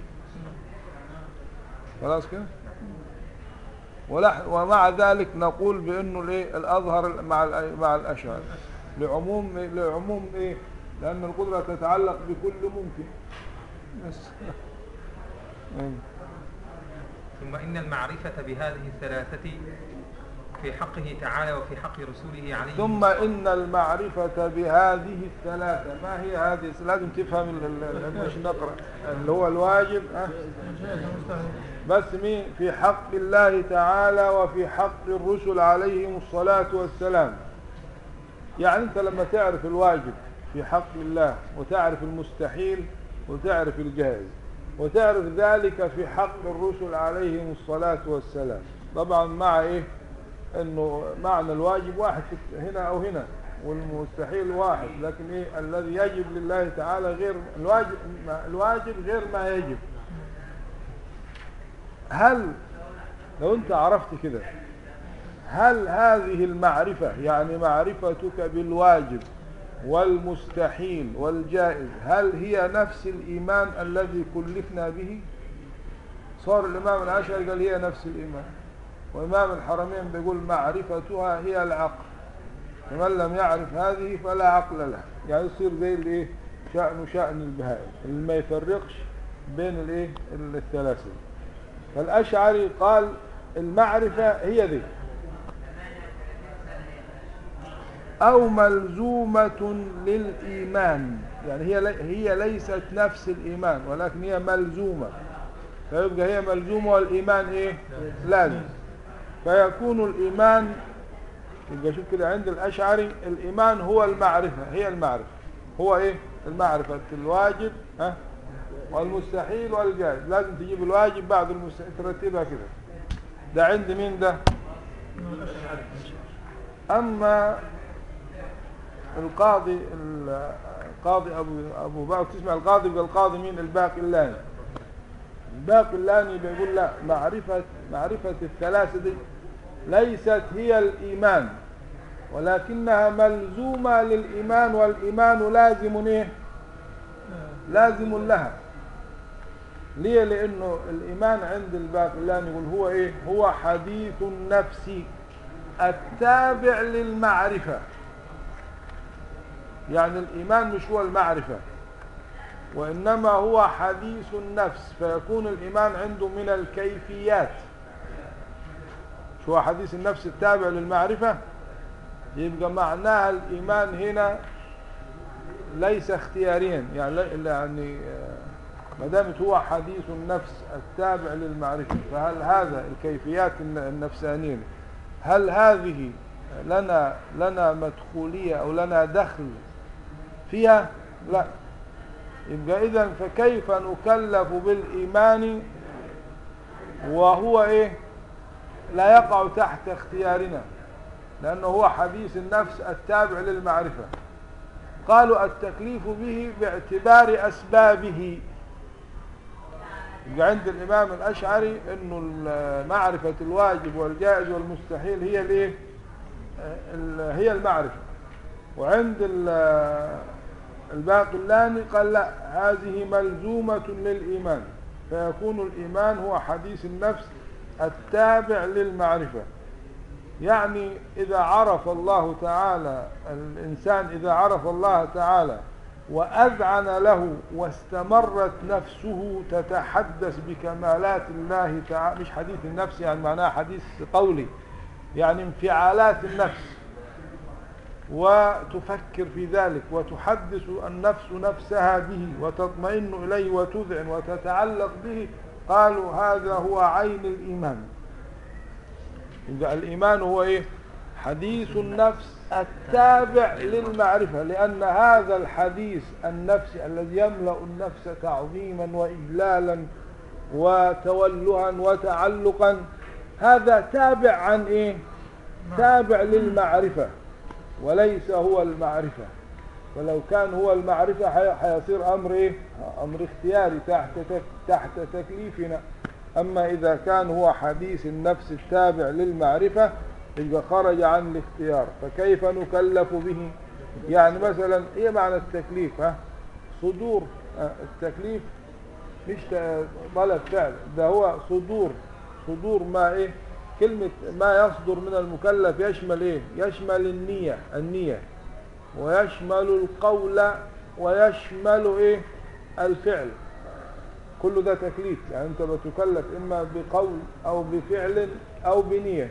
A: خلاص كده ولح- ومع ذلك نقول بانه الايه الاظهر مع الأ- مع الاشعار لعموم لعموم ايه لان القدره تتعلق بكل ممكن بس إيه.
C: ثم إن المعرفة بهذه الثلاثة في حقه تعالى وفي حق رسوله عليه
A: ثم ان المعرفه بهذه الثلاثه ما هي هذه لازم تفهم ال- ال- ال- مش نقرا اللي هو الواجب أه؟ بس مين في حق الله تعالى وفي حق الرسل عليهم الصلاة والسلام يعني انت لما تعرف الواجب في حق الله وتعرف المستحيل وتعرف الجائز وتعرف ذلك في حق الرسل عليهم الصلاة والسلام طبعا مع ايه انه معنى الواجب واحد في- هنا او هنا والمستحيل واحد لكن ايه الذي يجب لله تعالى غير الواجب الواجب غير ما يجب هل لو انت عرفت كده هل هذه المعرفة يعني معرفتك بالواجب والمستحيل والجائز هل هي نفس الإيمان الذي كلفنا به صار الإمام الأشعري قال هي نفس الإيمان وإمام الحرمين بيقول معرفتها هي العقل فمن لم يعرف هذه فلا عقل له يعني يصير زي الايه شأنه شأن البهائم اللي ما يفرقش بين الايه الثلاثة فالأشعري قال المعرفة هي ذي أو ملزومة للإيمان يعني هي لي هي ليست نفس الإيمان ولكن هي ملزومة فيبقى هي ملزومة والإيمان إيه لازم فيكون الإيمان يبقى شوف كده عند الأشعري الإيمان هو المعرفة هي المعرفة هو إيه المعرفة الواجب ها والمستحيل والجائز لازم تجيب الواجب بعد المستحيل ترتبها كده ده عند مين ده أما القاضي القاضي أبو أبو بكر تسمع القاضي يبقى القاضي مين الباقلاني الباقلاني بيقول لا معرفة معرفة الثلاثة دي ليست هي الإيمان ولكنها ملزومة للإيمان والإيمان لازم إيه لازم لها ليه لأنه الإيمان عند الباقلاني يقول هو إيه هو حديث النفس التابع للمعرفة يعني الإيمان مش هو المعرفة وإنما هو حديث النفس فيكون الإيمان عنده من الكيفيات شو هو حديث النفس التابع للمعرفة يبقى معناها الإيمان هنا ليس اختياريا يعني لا- يعني آه، ما دامت هو حديث النفس التابع للمعرفة فهل هذا الكيفيات الن- النفسانية هل هذه لنا لنا مدخولية أو لنا دخل فيها لا يبقى إذا فكيف نكلف بالإيمان وهو إيه لا يقع تحت اختيارنا لأنه هو حديث النفس التابع للمعرفة قالوا التكليف به باعتبار أسبابه يبقى عند الإمام الأشعري أنه ال- معرفة الواجب والجائز والمستحيل هي الإيه؟ ال- هي المعرفة وعند ال- الباقلاني قال لا هذه ملزومة للإيمان فيكون الإيمان هو حديث النفس التابع للمعرفة يعني إذا عرف الله تعالى الإنسان إذا عرف الله تعالى وأذعن له واستمرت نفسه تتحدث بكمالات الله تعالى مش حديث النفس يعني معناها حديث قولي يعني انفعالات النفس وتفكر في ذلك وتحدث النفس نفسها به وتطمئن إليه وتذعن وتتعلق به قالوا هذا هو عين الإيمان يبقى الإيمان هو إيه حديث النفس التابع للمعرفة لأن هذا الحديث النفسي الذي يملأ النفس تعظيما وإجلالا وتولها وتعلقا هذا تابع عن إيه تابع للمعرفة وليس هو المعرفة ولو كان هو المعرفة حي- حيصير أمر إيه أمر اختياري تحت تك تحت تكليفنا أما إذا كان هو حديث النفس التابع للمعرفة يبقى خرج عن الاختيار فكيف نكلف به يعني مثلا إيه معنى التكليف ها صدور آه، التكليف مش ت- طلب فعل ده هو صدور صدور ما ايه كلمة ما يصدر من المكلف يشمل ايه يشمل النية النية ويشمل القول ويشمل ايه الفعل كل ده تكليف يعني انت بتكلف اما بقول او بفعل او بنية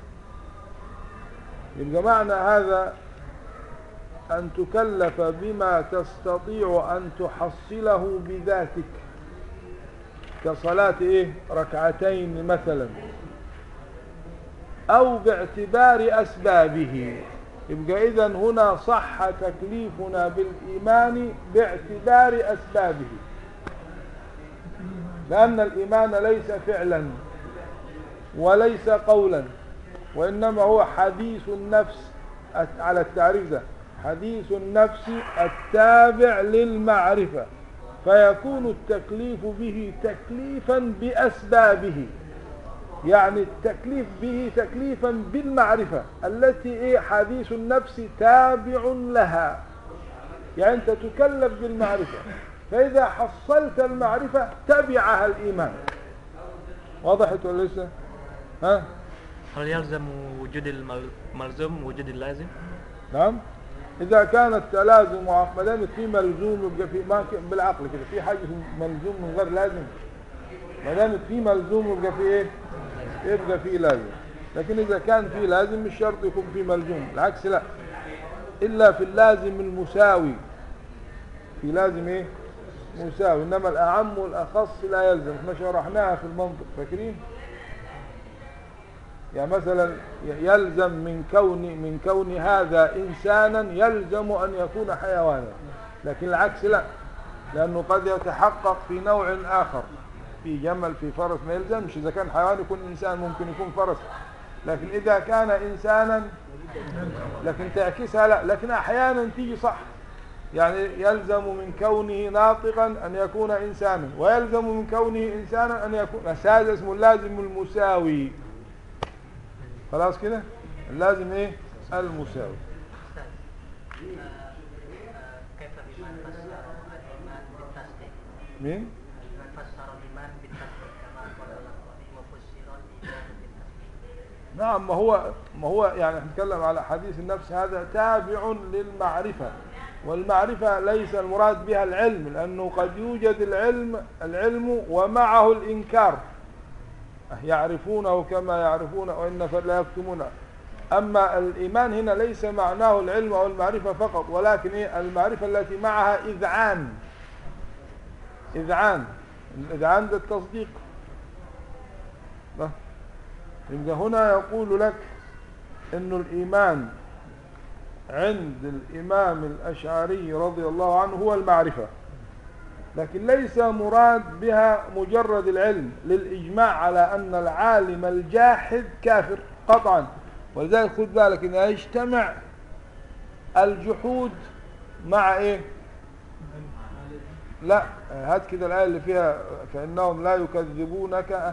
A: يبقى معنى هذا ان تكلف بما تستطيع ان تحصله بذاتك كصلاة ايه ركعتين مثلا او باعتبار اسبابه يبقى اذا هنا صح تكليفنا بالايمان باعتبار اسبابه لان الايمان ليس فعلا وليس قولا وانما هو حديث النفس الت- على التعريف ده حديث النفس التابع للمعرفه فيكون التكليف به تكليفا بأسبابه يعني التكليف به تكليفا بالمعرفة التي إيه حديث النفس تابع لها يعني أنت تكلف بالمعرفة فإذا حصلت المعرفة تبعها الإيمان وضحت ولا لسه؟ ها؟
E: هل يلزم وجود الملزوم وجود اللازم؟
A: نعم إذا كان التلازم ما دام في ملزوم يبقى في ما ك- بالعقل كده في حاجة ملزوم من غير لازم ما دام في ملزوم يبقى في إيه؟ يبقى في لازم لكن إذا كان في لازم مش شرط يكون في ملزوم العكس لا إلا في اللازم المساوي في لازم إيه؟ مساوي إنما الأعم والأخص لا يلزم احنا شرحناها في المنطق فاكرين؟ يعني مثلا يلزم من كون من كون هذا إنسانا يلزم أن يكون حيوانا لكن العكس لا لأنه قد يتحقق في نوع آخر في جمل في فرس ما يلزمش إذا كان حيوان يكون إنسان ممكن يكون فرس لكن إذا كان إنسانا لكن تعكسها لا لكن أحيانا تيجي صح يعني يلزم من كونه ناطقا أن يكون إنسانا ويلزم من كونه إنسانا أن يكون هذا اسمه اللازم المساوي خلاص كده اللازم ايه المساوي
B: أستاذ، آه، آه، كيف بمن فسر الإيمان بالتصديق؟
A: مين
B: من فسر الإيمان بالتصديق كما قال الأخواني وفسر الإيمان بالتصديق
A: نعم ما هو ما هو يعني نتكلم على حديث النفس هذا تابع للمعرفة والمعرفة ليس المراد بها العلم لأنه قد يوجد العلم العلم ومعه الإنكار يعرفونه كما يعرفون وإن فلا يكتمونه أما الإيمان هنا ليس معناه العلم أو المعرفة فقط ولكن إيه المعرفة التي معها إذعان إذعان الإذعان ده التصديق ده. يبقى هنا يقول لك انه الايمان عند الامام الاشعري رضي الله عنه هو المعرفه لكن ليس مراد بها مجرد العلم للاجماع على ان العالم الجاحد كافر قطعا ولذلك خد بالك ان يجتمع الجحود مع ايه لا هات كده الايه اللي فيها فانهم لا يكذبونك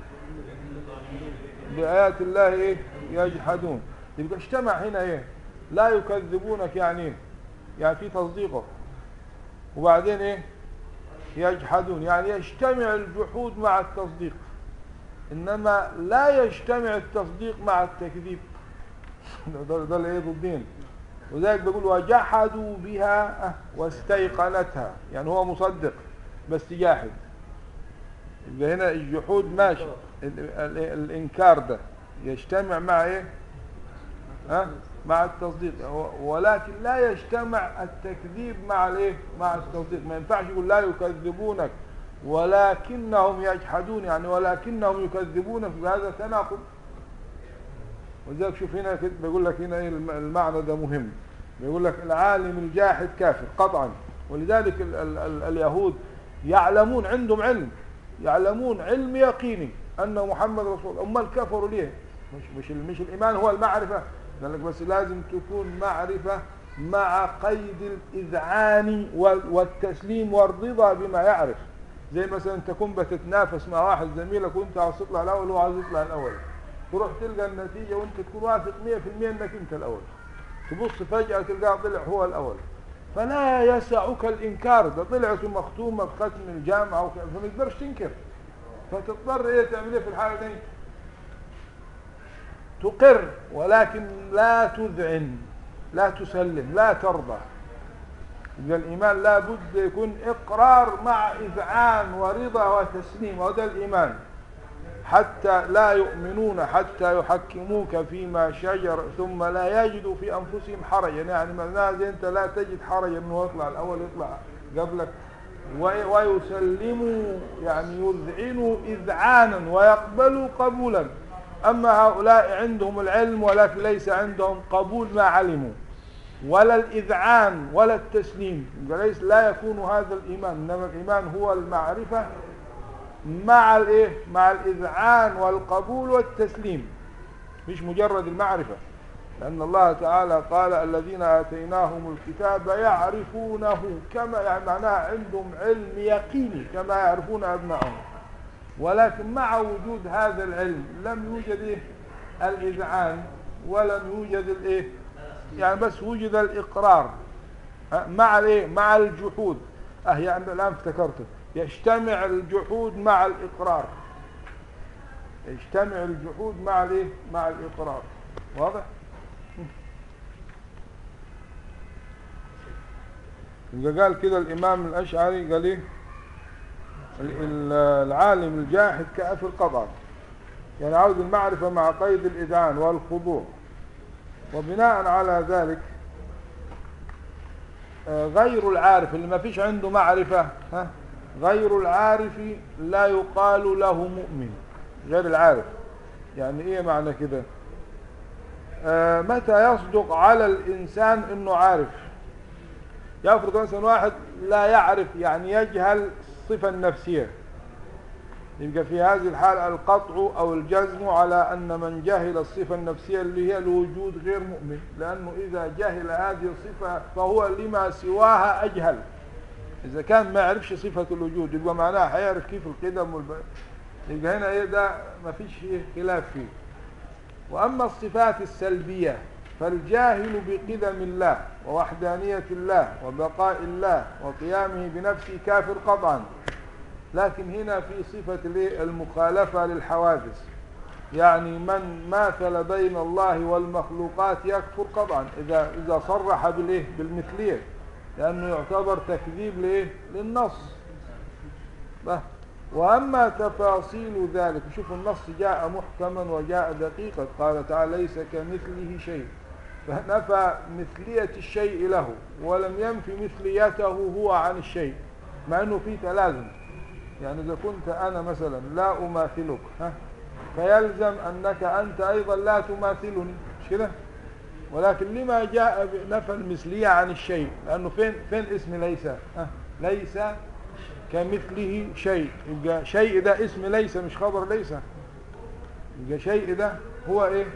A: بآيات الله إيه يجحدون يبقى اجتمع هنا إيه لا يكذبونك يعني إيه يعني في تصديقه وبعدين إيه يجحدون يعني يجتمع الجحود مع التصديق إنما لا يجتمع التصديق مع التكذيب ده ده اللي إيه ضدين وذلك بيقول وجحدوا بها واستيقنتها يعني هو مصدق بس جاحد يبقى هنا الجحود ماشي ال- ال- الانكار ده يجتمع مع ايه ها مع التصديق و- ولكن لا يجتمع التكذيب مع الايه مع التصديق ما ينفعش يقول لا يكذبونك ولكنهم يجحدون يعني ولكنهم يكذبونك بهذا تناقض ولذلك شوف هنا كده بيقول لك هنا ايه الم- المعنى ده مهم بيقول لك العالم الجاحد كافر قطعا ولذلك ال ال ال اليهود يعلمون عندهم علم يعلمون علم يقيني ان محمد رسول الله امال كفروا ليه مش مش ال- مش الايمان هو المعرفه قال لك بس لازم تكون معرفه مع قيد الاذعان وال- والتسليم والرضا بما يعرف زي مثلا تكون بتتنافس مع واحد زميلك وانت عاوز تطلع الاول وهو عاوز يطلع الاول تروح تلقى النتيجه وانت تكون واثق 100% انك انت الاول تبص فجاه تلقاه طلع هو الاول فلا يسعك الانكار ده طلعت مختومه بختم الجامعه وك- فما تقدرش تنكر فتضطر ايه تعمل ايه في الحاله دي؟ تقر ولكن لا تذعن لا تسلم لا ترضى يبقى الايمان لا بد يكون اقرار مع اذعان ورضا وتسليم وهذا الايمان حتى لا يؤمنون حتى يحكموك فيما شجر ثم لا يجدوا في انفسهم حرجا يعني معناها زي انت لا تجد حرجا انه يطلع الاول يطلع قبلك وي- ويسلموا يعني يذعنوا اذعانا ويقبلوا قبولا اما هؤلاء عندهم العلم ولكن ليس عندهم قبول ما علموا ولا الإذعان ولا التسليم يبقى ليس لا يكون هذا الإيمان إنما الإيمان هو المعرفة مع الإيه مع الإذعان والقبول والتسليم مش مجرد المعرفة لأن الله تعالى قال الذين آتيناهم الكتاب يعرفونه كما يعني معناها عندهم علم يقيني كما يعرفون أبنائهم ولكن مع وجود هذا العلم لم يوجد إيه الإذعان ولم يوجد الإيه يعني بس وجد الإقرار أه، مع الإيه مع الجحود أه يعني الآن افتكرته يجتمع الجحود مع الإقرار يجتمع الجحود مع الإيه مع الإقرار واضح إذا قال كده الإمام الأشعري قال إيه ال- ال- العالم الجاحد كأف القطع يعني عاوز المعرفة مع قيد الإذعان والخضوع وبناء على ذلك آه، غير العارف اللي ما فيش عنده معرفة ها غير العارف لا يقال له مؤمن غير العارف يعني ايه معنى كده آه، متى يصدق على الإنسان انه عارف يفرض مثلا واحد لا يعرف يعني يجهل الصفة النفسية يبقى في هذه الحالة القطع أو الجزم على أن من جهل الصفة النفسية اللي هي الوجود غير مؤمن لأنه إذا جهل هذه الصفة فهو لما سواها أجهل إذا كان ما يعرفش صفة الوجود يبقى معناها حيعرف كيف القدم والب... يبقى هنا إيه ده ما فيش إيه خلاف فيه وأما الصفات السلبية فالجاهل بقدم الله ووحدانية الله وبقاء الله وقيامه بنفسه كافر قطعا لكن هنا في صفة الإيه؟ المخالفة للحوادث يعني من ماثل بين الله والمخلوقات يكفر قطعا إذا إذا صرح بالإيه بالمثلية لأنه يعتبر تكذيب لإيه للنص ده. وأما تفاصيل ذلك شوف النص جاء محكما وجاء دقيقا قال تعالى ليس كمثله شيء فنفى مثلية الشيء له ولم ينفي مثليته هو عن الشيء مع أنه في تلازم يعني إذا كنت أنا مثلا لا أماثلك ها فيلزم أنك أنت أيضا لا تماثلني مش كده ولكن لما جاء نفى المثلية عن الشيء لأنه فين فين اسم ليس ها ليس كمثله شيء يبقى شيء ده اسم ليس مش خبر ليس يبقى شيء ده هو ايه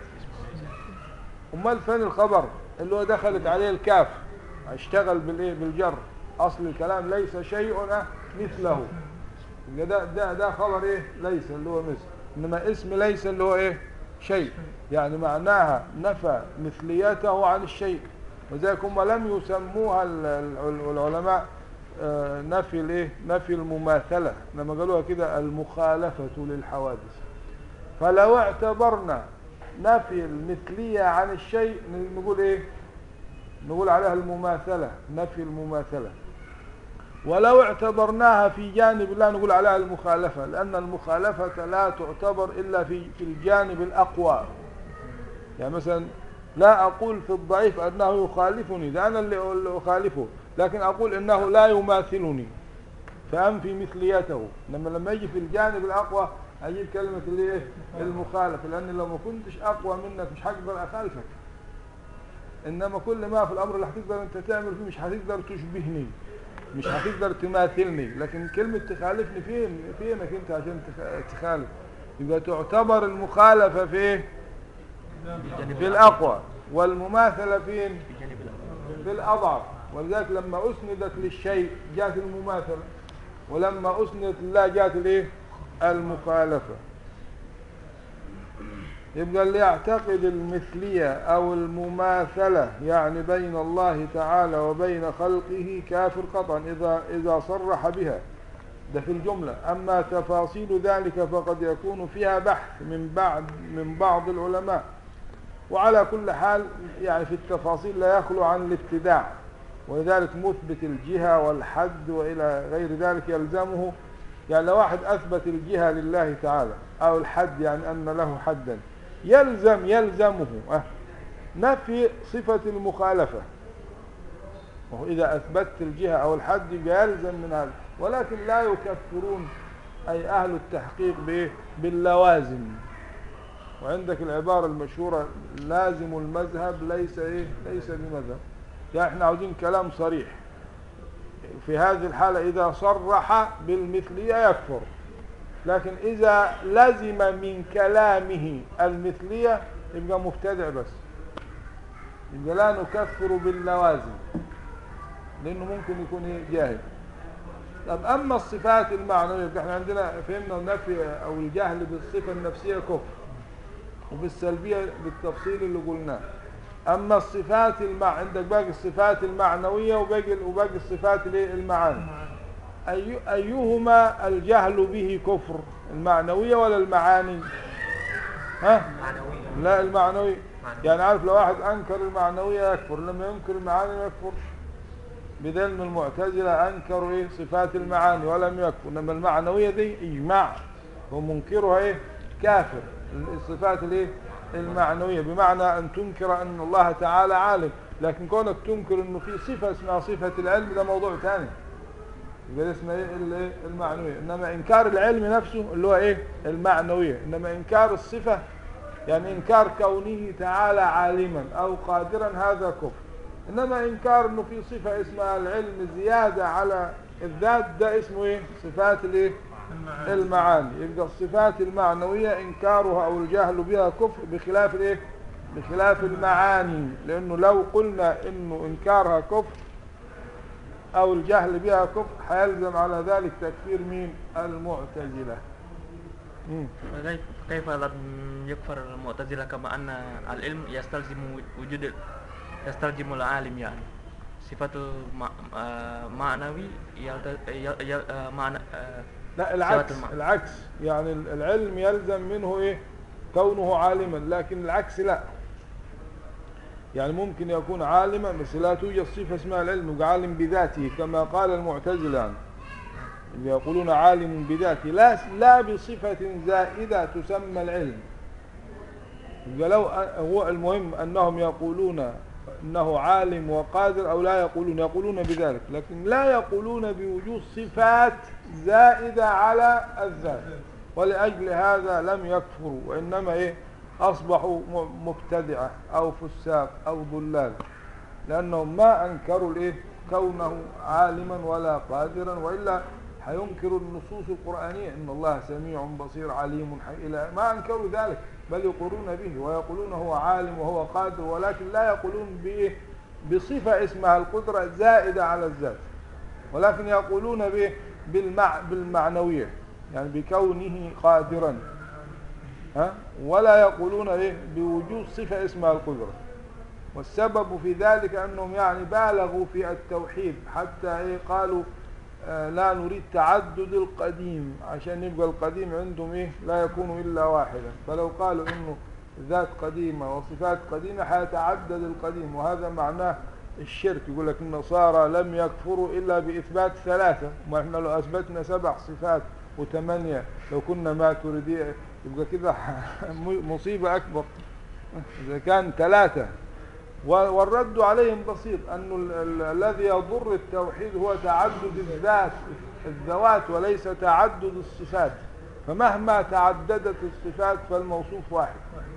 A: امال فين الخبر اللي هو دخلت عليه الكاف اشتغل بالايه بالجر اصل الكلام ليس شيء أه مثله يبقى ده ده ده خبر ايه ليس اللي هو مثل انما اسم ليس اللي هو ايه شيء يعني معناها نفى مثليته عن الشيء وذلك هم لم يسموها ال- ال- العلماء آه، نفي الايه نفي المماثله لما قالوها كده المخالفه للحوادث فلو اعتبرنا نفي المثليه عن الشيء نقول ايه نقول عليها المماثله نفي المماثله ولو اعتبرناها في جانب الله نقول عليها المخالفة لأن المخالفة لا تعتبر إلا في في الجانب الأقوى يعني مثلا لا أقول في الضعيف أنه يخالفني ده أنا اللي اللي أخالفه لكن أقول إنه لا يماثلني فأنفي مثليته لما لما يجي في الجانب الأقوى أجيب كلمة اللي إيه المخالفة لأن لو ما كنتش أقوى منك مش هقدر أخالفك إنما كل ما في الأمر اللي هتقدر أنت تعمل فيه مش هتقدر تشبهني مش هتقدر تماثلني لكن كلمة تخالفني فين فينك انت عشان تخ- تخالف يبقى تعتبر المخالفة في ايه في الأقوى والمماثلة فين في الأضعف ولذلك لما أسندت للشيء جاءت المماثلة ولما أسندت لله جاءت الايه المخالفة يبقى اللي يعتقد المثلية أو المماثلة يعني بين الله تعالى وبين خلقه كافر قطعا إذا, إذا صرح بها ده في الجملة أما تفاصيل ذلك فقد يكون فيها بحث من بعد من بعض العلماء وعلى كل حال يعني في التفاصيل لا يخلو عن الابتداع ولذلك مثبت الجهة والحد وإلى غير ذلك يلزمه يعني لو واحد أثبت الجهة لله تعالى أو الحد يعني أن له حدا يلزم يلزمه أه نفي صفة المخالفة وهو إذا أثبتت الجهة أو الحد يبقى يلزم من هذا ولكن لا يكفرون أي أهل التحقيق بإيه؟ باللوازم وعندك العبارة المشهورة لازم المذهب ليس إيه ليس بمذهب يعني احنا عاوزين كلام صريح في هذه الحالة إذا صرح بالمثلية يكفر لكن إذا لزم من كلامه المثلية يبقى مبتدع بس يبقى لا نكفر باللوازم لأنه ممكن يكون إيه؟ جاهل طب أما الصفات المعنوية يبقى احنا عندنا فهمنا النفي أو الجهل بالصفة النفسية كفر وبالسلبية بالتفصيل اللي قلناه أما الصفات المع... عندك باقي الصفات المعنوية وباقي وباقي الصفات الايه؟ المعاني أي... أيهما الجهل به كفر المعنوية ولا المعاني ها
D: معنوية
A: لا المعنوي
D: معنوي.
A: يعني عارف لو واحد انكر المعنويه يكفر لما ينكر المعاني ما يكفرش بدل من المعتزله انكروا ايه صفات المعاني ولم يكفر انما المعنويه دي اجماع ومنكرها ايه كافر الصفات الايه المعنويه بمعنى ان تنكر ان الله تعالى عالم لكن كونك تنكر انه في صفه اسمها صفه العلم ده موضوع ثاني يبقى ده اسمه ايه الايه المعنويه انما انكار العلم نفسه اللي هو ايه المعنويه انما انكار الصفه يعني انكار كونه تعالى عالما او قادرا هذا كفر انما انكار انه في صفه اسمها العلم زياده على الذات ده اسمه ايه صفات الايه المعاني يبقى الصفات المعنويه انكارها او الجهل بها كفر بخلاف الايه بخلاف المعاني لانه لو قلنا انه انكارها كفر او الجهل بها كفر هيلزم على ذلك تكفير مين المعتزله مم.
E: كيف كيف لم يكفر المعتزلة كما أن العلم يستلزم وجود ال- يستلزم العالم يعني صفة المع- آه، معنوي يلت- يل- يل- آه، معنى آه،
A: لا العكس
E: المعنى.
A: العكس يعني ال- العلم يلزم منه ايه كونه عالما لكن العكس لا يعني ممكن يكون عالما بس لا توجد صفة اسمها العلم يبقى عالم بذاته كما قال المعتزلة يعني اللي يقولون عالم بذاته لا لا بصفة زائدة تسمى العلم يبقى لو أ- هو المهم أنهم يقولون أنه عالم وقادر أو لا يقولون يقولون بذلك لكن لا يقولون بوجود صفات زائدة على الذات ولأجل هذا لم يكفروا وإنما إيه أصبحوا م- مبتدعة أو فساق أو ضلال لأنهم ما أنكروا الإيه كونه عالما ولا قادرا وإلا هينكروا النصوص القرآنية إن الله سميع بصير عليم حي إلى ما أنكروا ذلك بل يقرون به ويقولون هو عالم وهو قادر ولكن لا يقولون بإيه بصفة اسمها القدرة زائدة على الذات ولكن يقولون به بالمع بالمعنوية يعني بكونه قادرا ها ولا يقولون ايه بوجود صفة اسمها القدرة والسبب في ذلك انهم يعني بالغوا في التوحيد حتى ايه قالوا آه لا نريد تعدد القديم عشان يبقى القديم عندهم ايه لا يكون الا واحدا فلو قالوا انه ذات قديمة وصفات قديمة حيتعدد القديم وهذا معناه الشرك يقول لك النصارى لم يكفروا إلا بإثبات ثلاثة ما احنا لو أثبتنا سبع صفات وثمانية لو كنا ما تريدين يبقى كده مصيبة أكبر إذا كان ثلاثة و- والرد عليهم بسيط أنه ال- ال- الذي يضر التوحيد هو تعدد الذات الذوات وليس تعدد الصفات فمهما تعددت الصفات فالموصوف واحد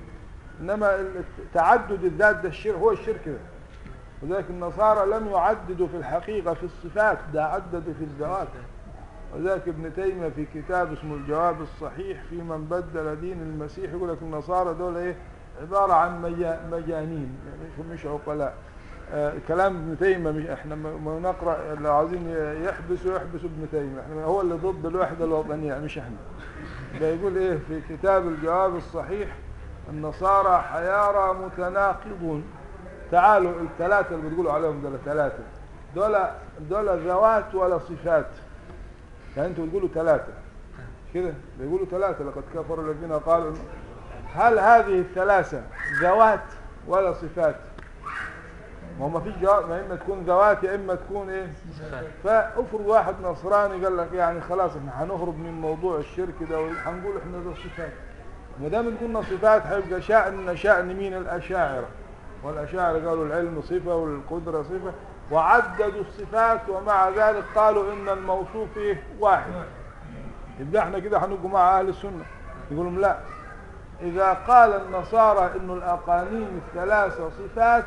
A: إنما ال- تعدد الذات ده الشرك هو الشرك ده وذلك النصارى لم يعددوا في الحقيقة في الصفات ده عددوا في الذوات وذلك ابن تيمية في كتاب اسمه الجواب الصحيح في من بدل دين المسيح يقول لك النصارى دول ايه عبارة عن مجا- مجانين يعني مش عقلاء آه كلام ابن تيمية مش احنا ما ما نقرأ اللي عاوزين يحبسوا يحبسوا ابن تيمية احنا هو اللي ضد الوحدة الوطنية مش احنا ده يقول ايه في كتاب الجواب الصحيح النصارى حيارى متناقضون تعالوا الثلاثة اللي بتقولوا عليهم دول ثلاثة دول دول ذوات ولا صفات يعني انتوا بتقولوا ثلاثة كده بيقولوا ثلاثة لقد كفر الذين قالوا إن- هل هذه الثلاثة ذوات ولا صفات ما هو ما فيش جواب ما اما تكون ذوات يا اما تكون ايه
E: صفات.
A: فافرض واحد نصراني قال لك يعني خلاص احنا هنهرب من موضوع الشرك ده وهنقول احنا ده صفات ما دام قلنا صفات هيبقى شأن شأن مين الأشاعرة والأشاعرة قالوا العلم صفة والقدرة صفة وعددوا الصفات ومع ذلك قالوا إن الموصوف إيه واحد يبقى احنا كده هنبقوا مع أهل السنة يقول لهم لا إذا قال النصارى إن الأقانيم الثلاثة صفات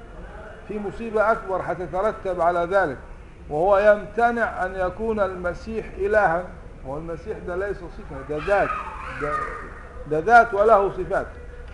A: في مصيبة أكبر حتترتب على ذلك وهو يمتنع أن يكون المسيح إلها هو المسيح ده ليس صفة ده ذات ده, ده ذات وله صفات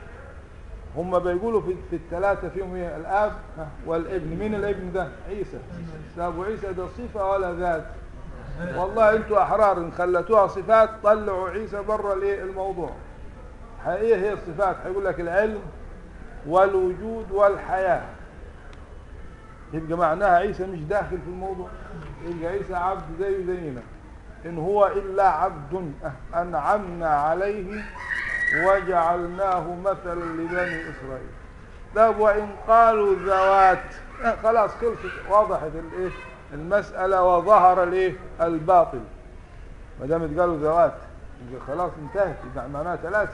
A: هم بيقولوا في, في الثلاثة فيهم ايه الآب والابن مين الابن ده عيسى ده أبو عيسى ده صفة ولا ذات والله انتوا احرار ان خلتوها صفات طلعوا عيسى بره الايه الموضوع ايه هي الصفات هيقول لك العلم والوجود والحياه يبقى معناها عيسى مش داخل في الموضوع يبقى عيسى عبد زيه زينا ان هو الا عبد انعمنا عليه وجعلناه مثلا لبني اسرائيل طب وان قالوا ذوات آه، خلاص خلصت وضحت الايه المساله وظهر الايه الباطل ما دام قالوا ذوات يبقى خلاص انتهت يبقى معناها ثلاثه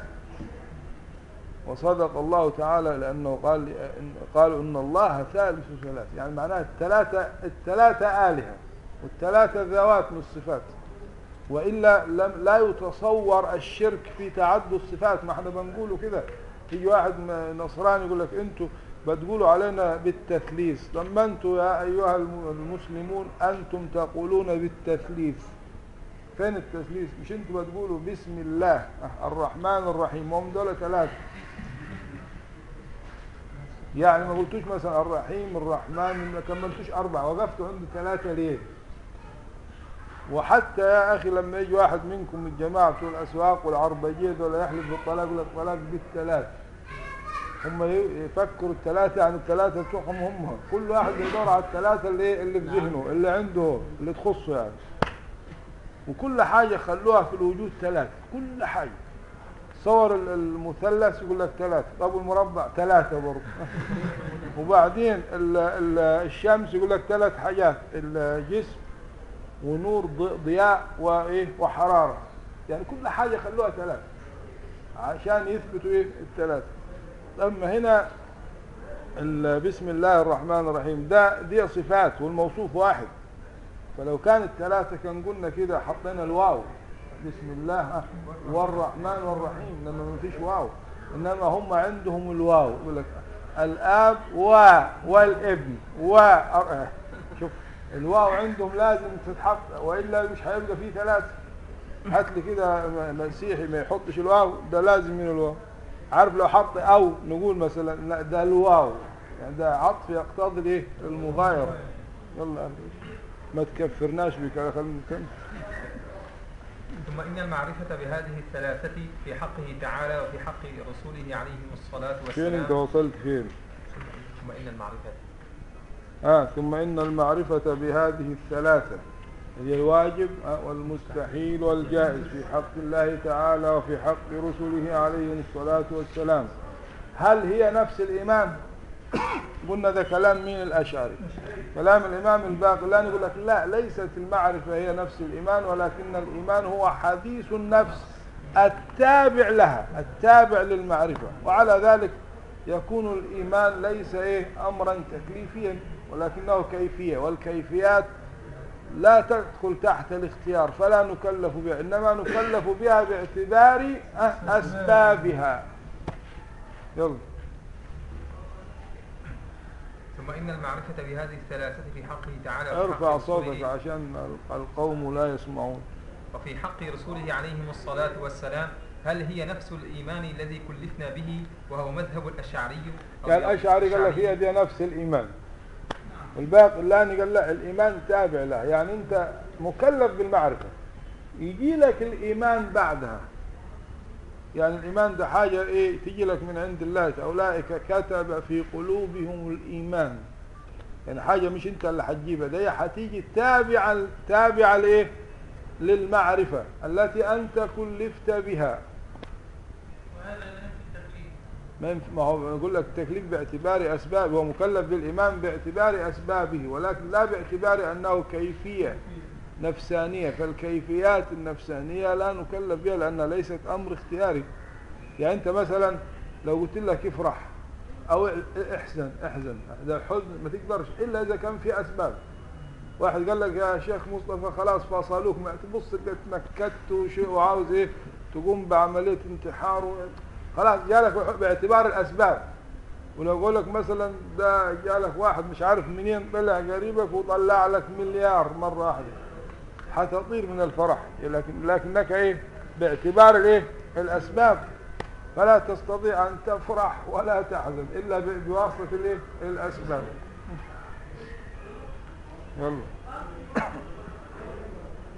A: وصدق الله تعالى لأنه قال قالوا إن الله ثالث ثلاث يعني معناها الثلاثة الثلاثة آلهة والثلاثة ذوات من الصفات وإلا لم لا يتصور الشرك في تعدد الصفات ما احنا بنقوله كده يجي واحد م- نصراني يقول لك انتوا بتقولوا علينا بالتثليث لما انتوا يا أيها الم- المسلمون أنتم تقولون بالتثليث فين التثليث مش انتوا بتقولوا بسم الله الرحمن الرحيم هم دول ثلاثة يعني ما قلتوش مثلا الرحيم الرحمن ما كملتوش أربعة وقفتوا عند ثلاثة ليه وحتى يا أخي لما يجي واحد منكم من الجماعة بتوع الأسواق والعربجية دول يحلف بالطلاق يقول لك طلاق بالثلاث هم ي- يفكروا الثلاثة عن الثلاثة بتوعهم هم كل واحد يدور على الثلاثة اللي اللي في ذهنه اللي عنده هو، اللي تخصه يعني وكل حاجة خلوها في الوجود ثلاثة كل حاجة صور ال- المثلث يقول لك ثلاثة طب والمربع ثلاثة برضه وبعدين ال- ال- الشمس يقول لك ثلاث حاجات الجسم ونور ض- ضياء وايه وحرارة يعني كل حاجة خلوها ثلاثة عشان يثبتوا ايه الثلاثة اما هنا ال- بسم الله الرحمن الرحيم ده دي صفات والموصوف واحد فلو كانت ثلاثة كان قلنا كده حطينا الواو بسم الله والرحمن والرحيم لما ما فيش واو انما هم عندهم الواو يقول لك الاب و والابن و آه، شوف الواو عندهم لازم تتحط والا مش هيبقى فيه ثلاثة هات لي كده م- مسيحي ما يحطش الواو ده لازم من الواو عارف لو حط او نقول مثلا لا ده الواو يعني ده عطف يقتضي الايه المغايرة يلا ما تكفرناش بك خلينا نكمل
C: ثم إن المعرفة بهذه الثلاثة في حقه تعالى وفي حق رسوله عليهم الصلاة
A: فين انت
C: والسلام
A: وصلت فين
C: ثم إن المعرفة
A: آه ثم إن المعرفة بهذه الثلاثة هي الواجب آه، والمستحيل والجائز في حق الله تعالى وفي حق رسله عليهم الصلاة والسلام هل هي نفس الإيمان قلنا ده كلام مين الأشعري كلام الإمام الباقلاني يقول لك لا ليست المعرفة هي نفس الإيمان ولكن الإيمان هو حديث النفس التابع لها التابع للمعرفة وعلى ذلك يكون الإيمان ليس إيه أمرا تكليفيا ولكنه كيفية والكيفيات لا تدخل تحت الاختيار فلا نكلف بها إنما نكلف بها باعتبار أه، أسبابها يلا
C: ثم إن المعرفة بهذه الثلاثة في حقه تعالى وفي
A: ارفع
C: حق
A: صوتك
C: رسوله
A: عشان القوم لا يسمعون
C: وفي حق رسوله عليهم الصلاة والسلام هل هي نفس الإيمان الذي كلفنا به وهو مذهب الأشعري أو
A: يعني الأشعري قال لك هي دي نفس الإيمان الباقلاني قال لا الإيمان تابع له يعني أنت مكلف بالمعرفة يجي لك الإيمان بعدها يعني الإيمان ده حاجة إيه تيجي لك من عند الله أولئك كتب في قلوبهم الإيمان يعني حاجة مش أنت اللي هتجيبها ده هي هتيجي تابعة تابعة لإيه للمعرفة التي أنت كلفت بها ما ينف- ما هو يقول لك التكليف باعتبار أسباب هو مكلف بالإيمان باعتبار أسبابه ولكن لا باعتبار أنه كيفية نفسانية فالكيفيات النفسانية لا نكلف بها لأنها ليست أمر اختياري يعني أنت مثلا لو قلت لك افرح أو احزن احزن ده الحزن ما تقدرش إلا إذا كان في أسباب واحد قال لك يا شيخ مصطفى خلاص فصلوك ما تبص انت اتنكدت وشيء وعاوز ايه تقوم بعمليه انتحار و... خلاص جالك باعتبار الاسباب ولو اقول لك مثلا ده جالك واحد مش عارف منين طلع قريبك وطلع لك مليار مره واحده حتطير من الفرح لكن لكنك ايه باعتبار الايه الاسباب فلا تستطيع ان تفرح ولا تحزن الا ب- بواسطه الايه الاسباب يلا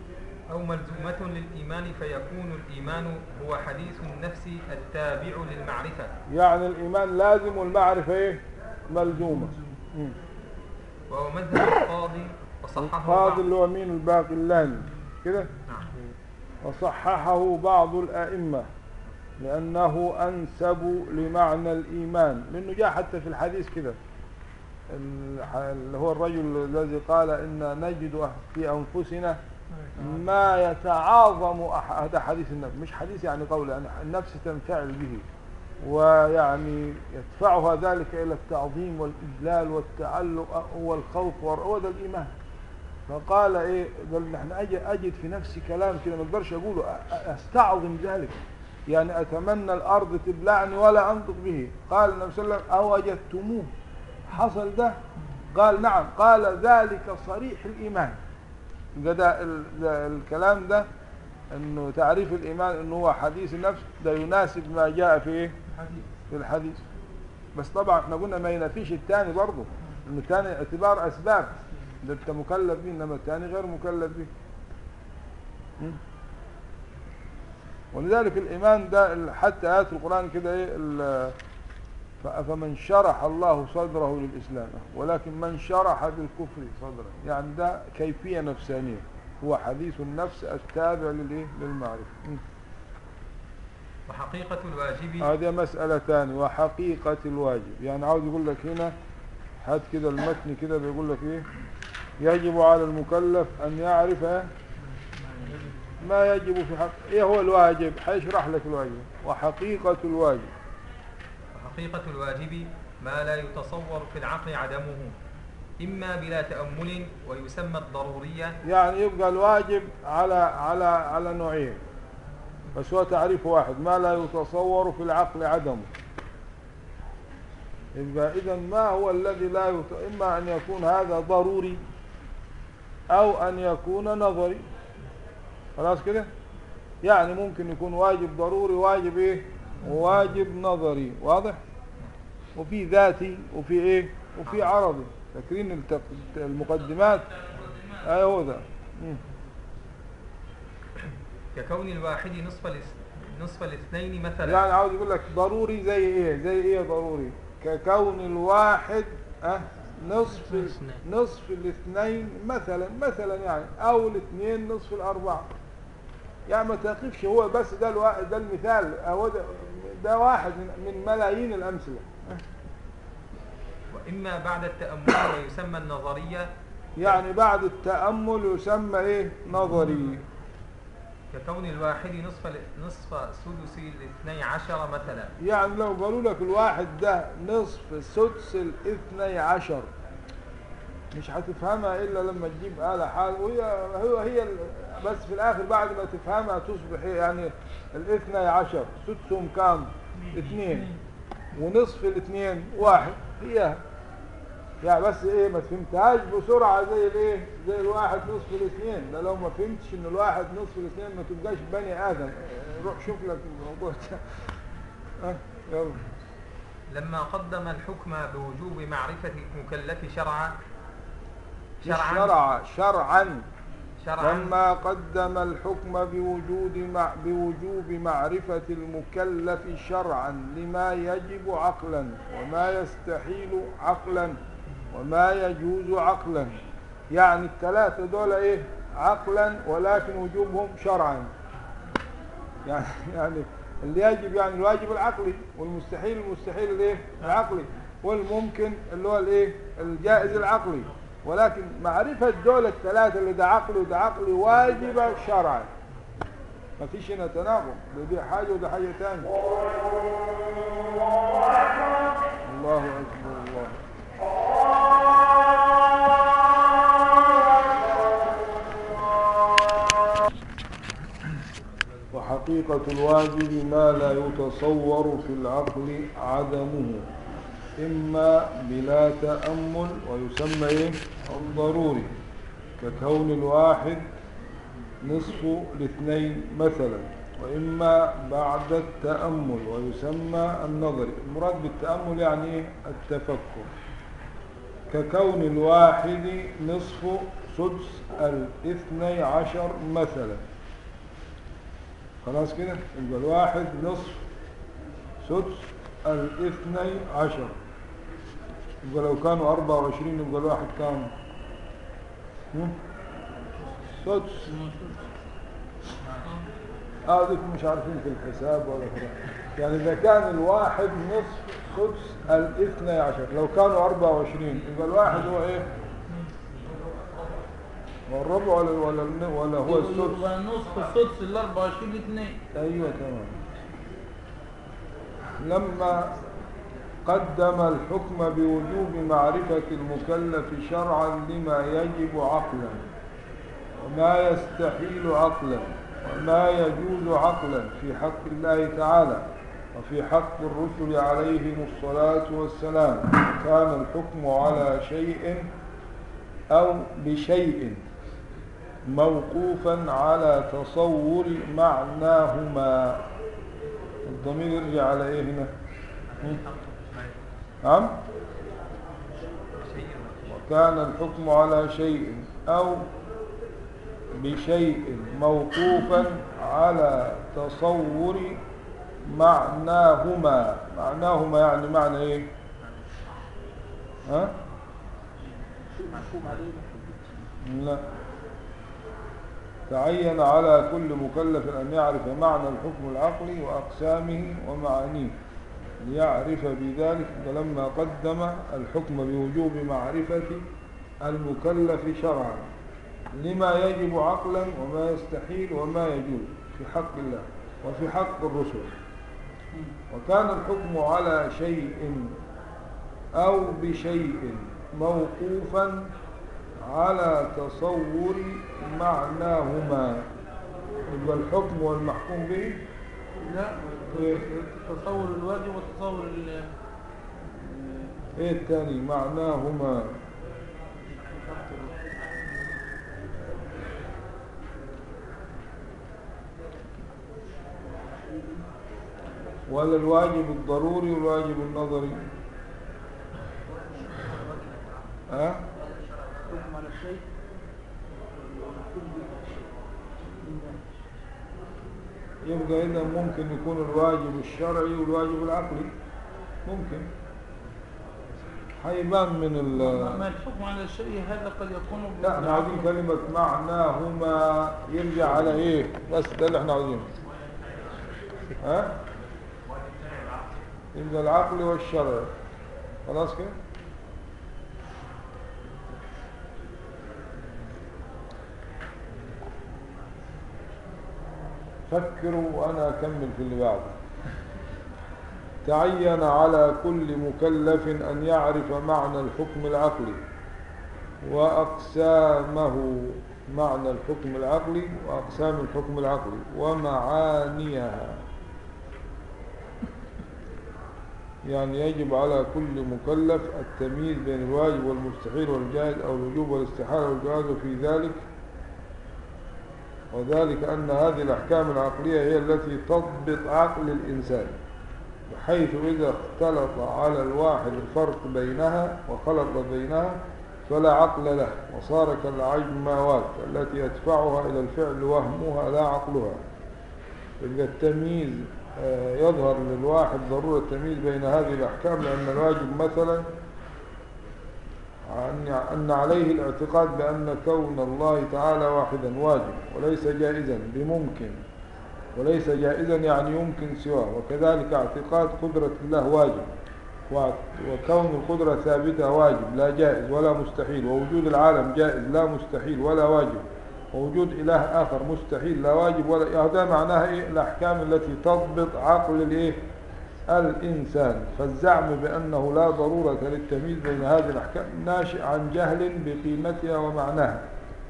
C: أو ملزومة للإيمان فيكون الإيمان هو حديث النفس التابع للمعرفة
A: يعني الإيمان لازم والمعرفة إيه ملزومة مم.
C: وهو مذهب القاضي وصححه
A: القاضي
C: بعض-
A: اللي هو مين الباقلاني كده
C: نعم
A: وصححه بعض الأئمة لأنه أنسب لمعنى الإيمان لأنه جاء حتى في الحديث كده الح- اللي هو الرجل الذي قال إن نجد في أنفسنا ما يتعاظم أح- هذا حديث النفس مش حديث يعني قول يعني النفس تنفعل به ويعني يدفعها ذلك إلى التعظيم والإجلال والتعلق والخوف وهو ده الإيمان فقال ايه قال نحن أجد, اجد في نفسي كلام كده ما اقدرش اقوله أ- أ- استعظم ذلك يعني اتمنى الارض تبلعني ولا انطق به قال النبي صلى الله عليه وسلم اوجدتموه حصل ده قال نعم قال ذلك صريح الايمان ده, ده ال- ده الكلام ده انه تعريف الايمان انه هو حديث النفس ده يناسب ما جاء في ايه في الحديث بس طبعا احنا قلنا ما ينافيش الثاني برضه انه الثاني اعتبار اسباب ده انت مكلف به انما الثاني غير مكلف به م? ولذلك الايمان ده ال- حتى ايات القران كده ايه ال- ف- فمن شرح الله صدره للاسلام ولكن من شرح بالكفر صدره يعني ده كيفيه نفسانيه هو حديث النفس التابع للايه للمعرفه م?
C: وحقيقة الواجب
A: هذه مسألة ثانية وحقيقة الواجب يعني عاوز يقول لك هنا هات كده المتن كده بيقول لك ايه يجب على المكلف ان يعرف ما يجب في حق ايه هو الواجب حيشرح لك الواجب وحقيقة الواجب
C: وحقيقة الواجب ما لا يتصور في العقل عدمه إما بلا تأمل ويسمى الضرورية
A: يعني يبقى الواجب على على على نوعين بس هو تعريف واحد ما لا يتصور في العقل عدمه يبقى اذا ما هو الذي لا يت... اما ان يكون هذا ضروري او ان يكون نظري خلاص كده يعني ممكن يكون واجب ضروري واجب ايه واجب نظري واضح وفي ذاتي وفي ايه وفي عرضي فاكرين الت- المقدمات ايوه هو ده مم.
C: ككون الواحد نصف الاث- نصف الاثنين مثلا
A: يعني عاوز يقول لك ضروري زي ايه زي ايه ضروري ككون الواحد أه نصف ال-
E: الاثنين.
A: نصف الاثنين مثلا مثلا يعني او الاثنين نصف الاربعه يعني ما تقفش هو بس ده الوا... ده المثال هو ده, ده واحد من, من ملايين الامثله
C: وإما بعد التأمل ويسمى النظرية
A: يعني بعد التامل يسمى ايه نظري
C: ككون الواحد نصف ال- نصف سدس الاثني عشر مثلا
A: يعني لو قالوا لك الواحد ده نصف سدس الاثني عشر مش هتفهمها الا لما تجيب آلة حال وهي هو هي ال- بس في الاخر بعد ما تفهمها تصبح إيه؟ يعني الاثني عشر سدسهم كام اثنين ونصف الاثنين واحد هي يعني بس ايه ما فهمتهاش بسرعة زي الايه زي الواحد نصف الاثنين ده لو ما فهمتش ان الواحد نصف الاثنين ما تبقاش بني ادم إيه، روح شوف لك الموضوع ده اه يلا
C: لما قدم الحكم بوجوب معرفة المكلف شرعا
A: مش
C: شرعا
A: شرع شرعا
C: شرعا
A: لما قدم الحكم بوجود مع بوجوب معرفة المكلف شرعا لما يجب عقلا وما يستحيل عقلا وما يجوز عقلا يعني الثلاثة دول ايه عقلا ولكن وجوبهم شرعا يعني يعني اللي يجب يعني الواجب العقلي والمستحيل المستحيل الايه العقلي والممكن اللي هو الايه الجائز العقلي ولكن معرفة دول الثلاثة اللي ده عقلي وده عقلي واجبة شرعا ما فيش هنا تناقض ده دي حاجة وده حاجة ثانية الله أكبر الله وحقيقة الواجب ما لا يتصور في العقل عدمه إما بلا تأمل ويسمى إيه؟ الضروري ككون الواحد نصف الاثنين مثلا وإما بعد التأمل ويسمى النظري المراد بالتأمل يعني إيه؟ التفكر ككون الواحد نصف سدس الاثني عشر مثلا خلاص كده يبقى الواحد نصف سدس الاثني عشر يبقى لو كانوا أربعة وعشرين يبقى الواحد كام هم؟ سدس اه ديك مش عارفين في الحساب ولا في يعني إذا كان الواحد نصف سدس الاثني عشر لو كانوا أربعة وعشرين يبقى الواحد هو إيه؟ هو الربع ولا ولا الن- ولا هو السدس؟
F: يبقى نصف السدس ال 24 اثنين
A: أيوة تمام لما قدم الحكم بوجوب معرفة المكلف شرعا لما يجب عقلا وما يستحيل عقلا وما يجوز عقلا في حق الله تعالى وفي حق الرسل عليهم الصلاة والسلام كان الحكم على شيء أو بشيء موقوفا على تصور معناهما الضمير يرجع على ايه هنا هم؟ نعم وكان الحكم على شيء او بشيء موقوفا على تصور معناهما معناهما يعني معنى ايه ها لا تعين على كل مكلف أن يعرف معنى الحكم العقلي وأقسامه ومعانيه ليعرف بذلك فلما قدم الحكم بوجوب معرفة المكلف شرعا لما يجب عقلا وما يستحيل وما يجوز في حق الله وفي حق الرسل وكان الحكم على شيء أو بشيء موقوفا على تصور معناهما يبقى الحكم والمحكوم به
F: لا تصور الواجب وتصور ال
A: ايه الثاني معناهما ولا الواجب الضروري والواجب النظري ها أه؟
F: الحكم على الشيء
A: يبقى إذا ممكن يكون الواجب الشرعي والواجب العقلي ممكن حيبان من ال
F: ما الحكم على الشيء هذا قد يكون
A: لا احنا عايزين كلمة معناهما يرجع على ايه بس ده اللي احنا عايزينه ها يبقى العقل والشرع خلاص كده فكروا وانا اكمل في اللي بعده تعين على كل مكلف ان يعرف معنى الحكم العقلي واقسامه معنى الحكم العقلي واقسام الحكم العقلي ومعانيها يعني يجب على كل مكلف التمييز بين الواجب والمستحيل والجائز او الوجوب والاستحاله والجواز وفي ذلك وذلك أن هذه الأحكام العقلية هي التي تضبط عقل الإنسان بحيث إذا اختلط على الواحد الفرق بينها وخلط بينها فلا عقل له وصار كالعجماوات التي يدفعها إلى الفعل وهمها لا عقلها يبقى التمييز آه، يظهر للواحد ضرورة التمييز بين هذه الأحكام لأن الواجب مثلا أن أن عليه الاعتقاد بأن كون الله تعالى واحدا واجب وليس جائزا بممكن وليس جائزا يعني يمكن سواه وكذلك اعتقاد قدرة الله واجب وكون القدرة ثابتة واجب لا جائز ولا مستحيل ووجود العالم جائز لا مستحيل ولا واجب ووجود إله آخر مستحيل لا واجب ولا هذا معناها إيه الأحكام التي تضبط عقل الإيه الإنسان فالزعم بأنه لا ضرورة للتمييز بين هذه الأحكام ناشئ عن جهل بقيمتها ومعناها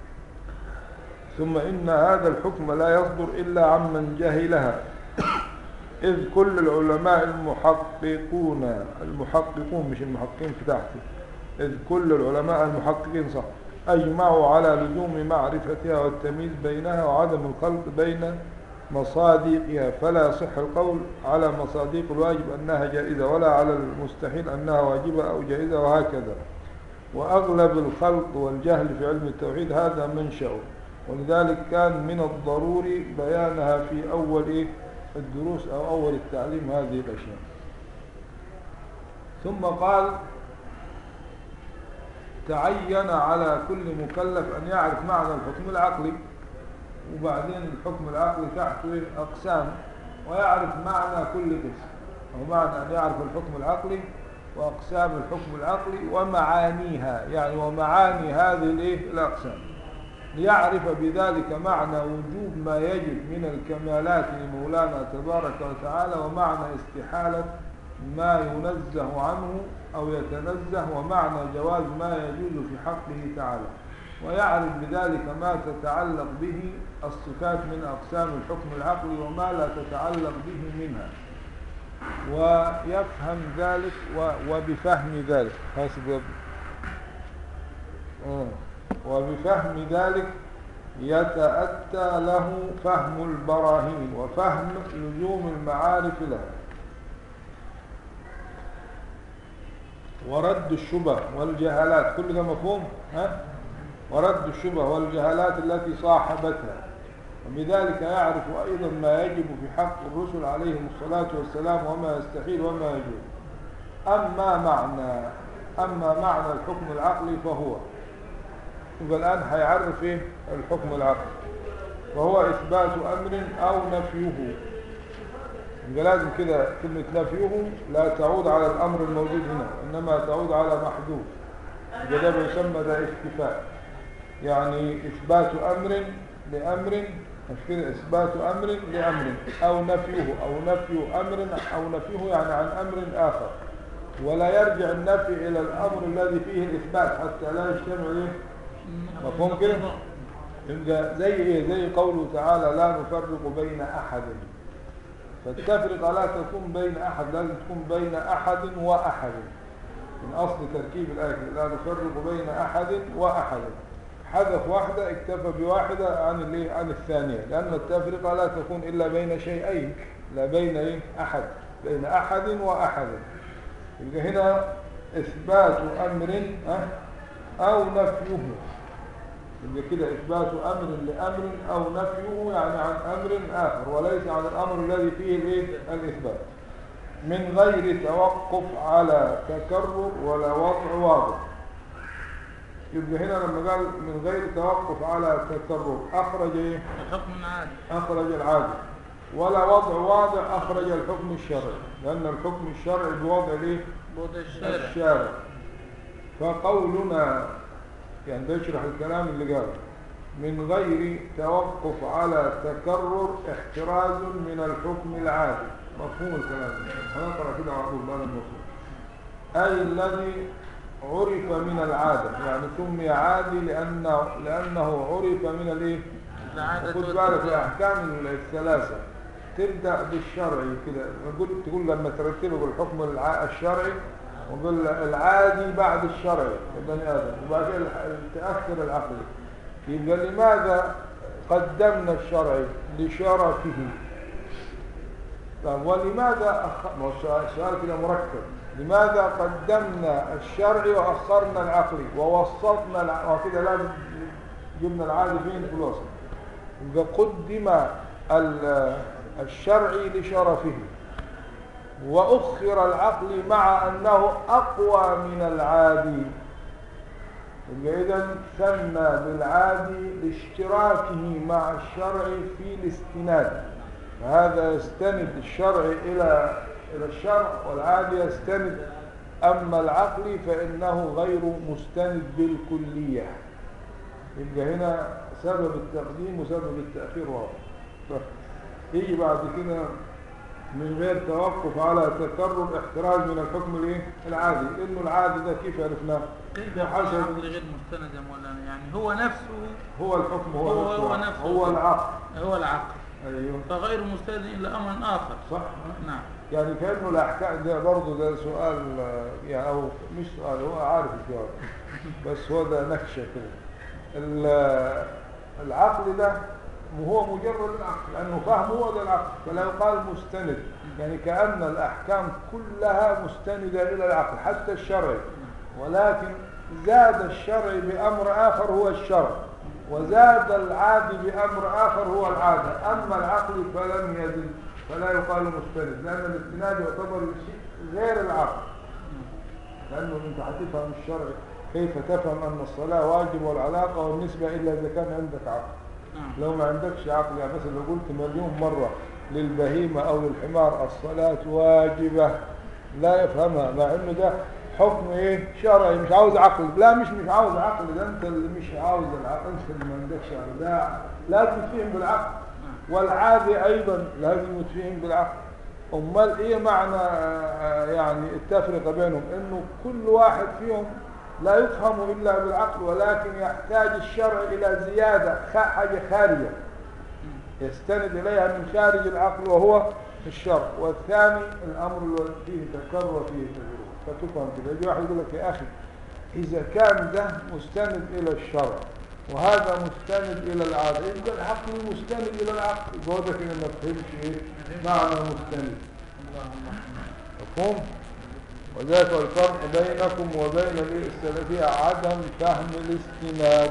A: ثم إن هذا الحكم لا يصدر إلا عمن جهلها إذ كل العلماء المحققون المحققون مش المحققين في تحته إذ كل العلماء المحققين صح أجمعوا على لزوم معرفتها والتمييز بينها وعدم الخلط بين مصادقها فلا يصح القول على مصادق الواجب أنها جائزة ولا على المستحيل أنها واجبة أو جائزة وهكذا وأغلب الخلط والجهل في علم التوحيد هذا منشأه ولذلك كان من الضروري بيانها في أول إيه الدروس أو أول التعليم هذه الأشياء ثم قال تعين على كل مكلف أن يعرف معنى الحكم العقلي وبعدين الحكم العقلي تحته إيه؟ أقسام ويعرف معنى كل قسم أو معنى أن يعرف الحكم العقلي وأقسام الحكم العقلي ومعانيها يعني ومعاني هذه الإيه؟ الأقسام ليعرف بذلك معنى وجوب ما يجب من الكمالات لمولانا تبارك وتعالى ومعنى استحالة ما ينزه عنه أو يتنزه ومعنى جواز ما يجوز في حقه تعالى ويعرف بذلك ما تتعلق به الصفات من أقسام الحكم العقلي وما لا تتعلق به منها ويفهم ذلك و- وبفهم ذلك حسب آه. وبفهم ذلك يتأتى له فهم البراهين وفهم لزوم المعارف لها ورد الشبه والجهالات كل ده مفهوم ها ورد الشبه والجهالات التي صاحبتها وبذلك يعرف أيضا ما يجب في حق الرسل عليهم الصلاة والسلام وما يستحيل وما يجوز أما معنى أما معنى الحكم العقلي فهو يبقى الآن هيعرف إيه الحكم العقلي وهو إثبات أمر أو نفيه يبقى لازم كده كلمة نفيه لا تعود على الأمر الموجود هنا إنما تعود على محذوف يبقى ده بيسمى ده اكتفاء يعني إثبات أمر لأمر مش كده إثبات أمر لأمر أو نفيه أو نفي أمر أو نفيه يعني عن أمر آخر ولا يرجع النفي إلى الأمر الذي فيه الإثبات حتى لا يجتمع إيه؟ مفهوم كده؟ يبقى زي إيه؟ زي قوله تعالى لا نفرق بين أحد فالتفرقة لا تكون بين أحد لازم تكون بين أحد وأحد من أصل تركيب الآية لا نفرق بين أحد وأحد حذف واحدة اكتفى بواحدة عن الايه عن الثانية لأن التفرقة لا تكون إلا بين شيئين لا بين إيه أحد بين أحد وأحد يبقى هنا إثبات أمر ها، أو نفيه يبقى كده إثبات أمر لأمر أو نفيه يعني عن أمر آخر وليس عن الأمر الذي فيه الإيه؟ الإثبات من غير توقف على تكرر ولا وضع واضح يبقى هنا لما قال من غير توقف على تكرر أخرج إيه؟
F: الحكم العادي
A: أخرج العادي ولا وضع واضح أخرج الحكم الشرعي لأن الحكم الشرعي بوضع الإيه؟
F: وضع الشارع
A: الشارع فقولنا يعني بيشرح الكلام اللي قاله من غير توقف على تكرر احتراز من الحكم العادي مفهوم الكلام هنقرأ كده على طول هذا المفهوم أي الذي عرف من العادة يعني سمي عادي لأنه, لأنه عرف من الإيه؟
F: العادة
A: خد بالك الأحكام الثلاثة تبدأ بالشرعي كده نقول تقول لما ترتبه بالحكم الع- الشرعي ونقول العادي بعد الشرعي لبني آدم وبعد كده الح- تأخر العقلي يبقى لماذا قدمنا الشرعي لشرفه طيب ولماذا أخ... ما هو السؤال السؤال كده مركب لماذا قدمنا الشرعي وأخرنا العقلي ووسطنا الع... وكده لازم جبنا العادي فين في الوسط يبقى قدم ال- الشرعي لشرفه وأخر العقل مع أنه أقوى من العادي يبقى إذا سمى بالعادي لاشتراكه مع الشرع في الاستناد فهذا يستند الشرع إلى إلى الشرع والعادي يستند أما العقل فإنه غير مستند بالكلية يبقى هنا سبب التقديم وسبب التأخير واضح طيب. يجي بعد كده من غير توقف على تكرر احتراز من الحكم الايه العادي انه العادي ده كيف عرفناه
F: كيف
A: ده
F: يكون
A: حسب
F: العقل غير مستند يا مولانا يعني هو نفسه
A: هو الحكم هو,
F: هو-
A: نفسه
F: هو نفسه.
A: هو العقل
F: هو العقل
A: ايوه
F: فغير مستند إلى أمر آخر
A: صح
F: نعم
A: يعني كانه الاحكام ده برضه ده سؤال آه، يعني او مش سؤال هو عارف الجواب بس هو ده نكشه كده ال- العقل ده وهو مجرد العقل لانه فهم هو ده العقل فلا يقال مستند يعني كان الاحكام كلها مستنده الى العقل حتى الشرعي ولكن زاد الشرع بأمر آخر هو الشرع وزاد العادي بأمر آخر هو العادة أما العقل فلم يزد فلا يقال مستند لأن الاستناد يعتبر شيء غير العقل لأنه أنت هتفهم الشرع كيف تفهم أن الصلاة واجب والعلاقة والنسبة إلا إذا كان عندك عقل
F: نعم
A: لو ما عندكش عقل يعني مثلا لو قلت مليون مرة للبهيمة أو للحمار الصلاة واجبة لا يفهمها مع إنه ده حكم إيه شرعي مش عاوز عقل لا مش مش عاوز عقل ده أنت اللي مش عاوز العقل أنت اللي ما عندكش عقل ده لازم تفهم بالعقل والعادي أيضا لازم يتفهم بالعقل أمال إيه معنى آه، يعني التفرقة بينهم إنه كل واحد فيهم لا يفهم إلا بالعقل ولكن يحتاج الشرع إلى زيادة خ- حاجة خارجة يستند إليها من خارج العقل وهو الشرع والثاني الأمر الذي فيه تكرر فيه تجربة فتفهم كده يجي واحد يقول لك يا أخي إذا كان ده مستند إلى الشرع وهذا مستند إلى العقل يبقى العقل مستند إلى العقل يبقى هو ده كده ما فهمش إيه معنى مستند مفهوم؟ وذاك الفرق بينكم وبين الإيه السلفية عدم فهم الاستناد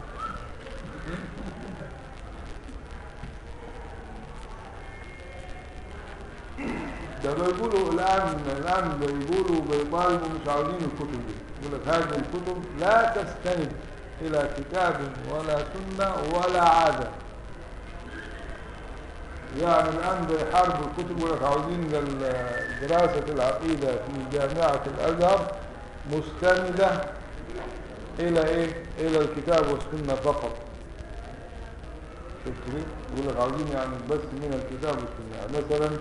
A: ده بيقولوا الآن الآن بيقولوا بيطالبوا مش عاوزين الكتب دي يقول لك هذه الكتب لا تستند إلى كتاب ولا سنة ولا عادة يعني الآن بيحاربوا الكتب يقول لك عاوزين ال- دراسة العقيدة في جامعة الأزهر مستندة إلى إيه؟ إلى الكتاب والسنة فقط شفت ليه؟ يقول لك عاوزين يعني بس من الكتاب والسنة يعني مثلا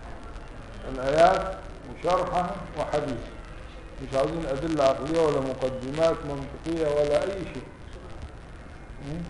A: الآيات وشرحها وحديث مش عاوزين أدلة عقلية ولا مقدمات منطقية ولا أي شيء م?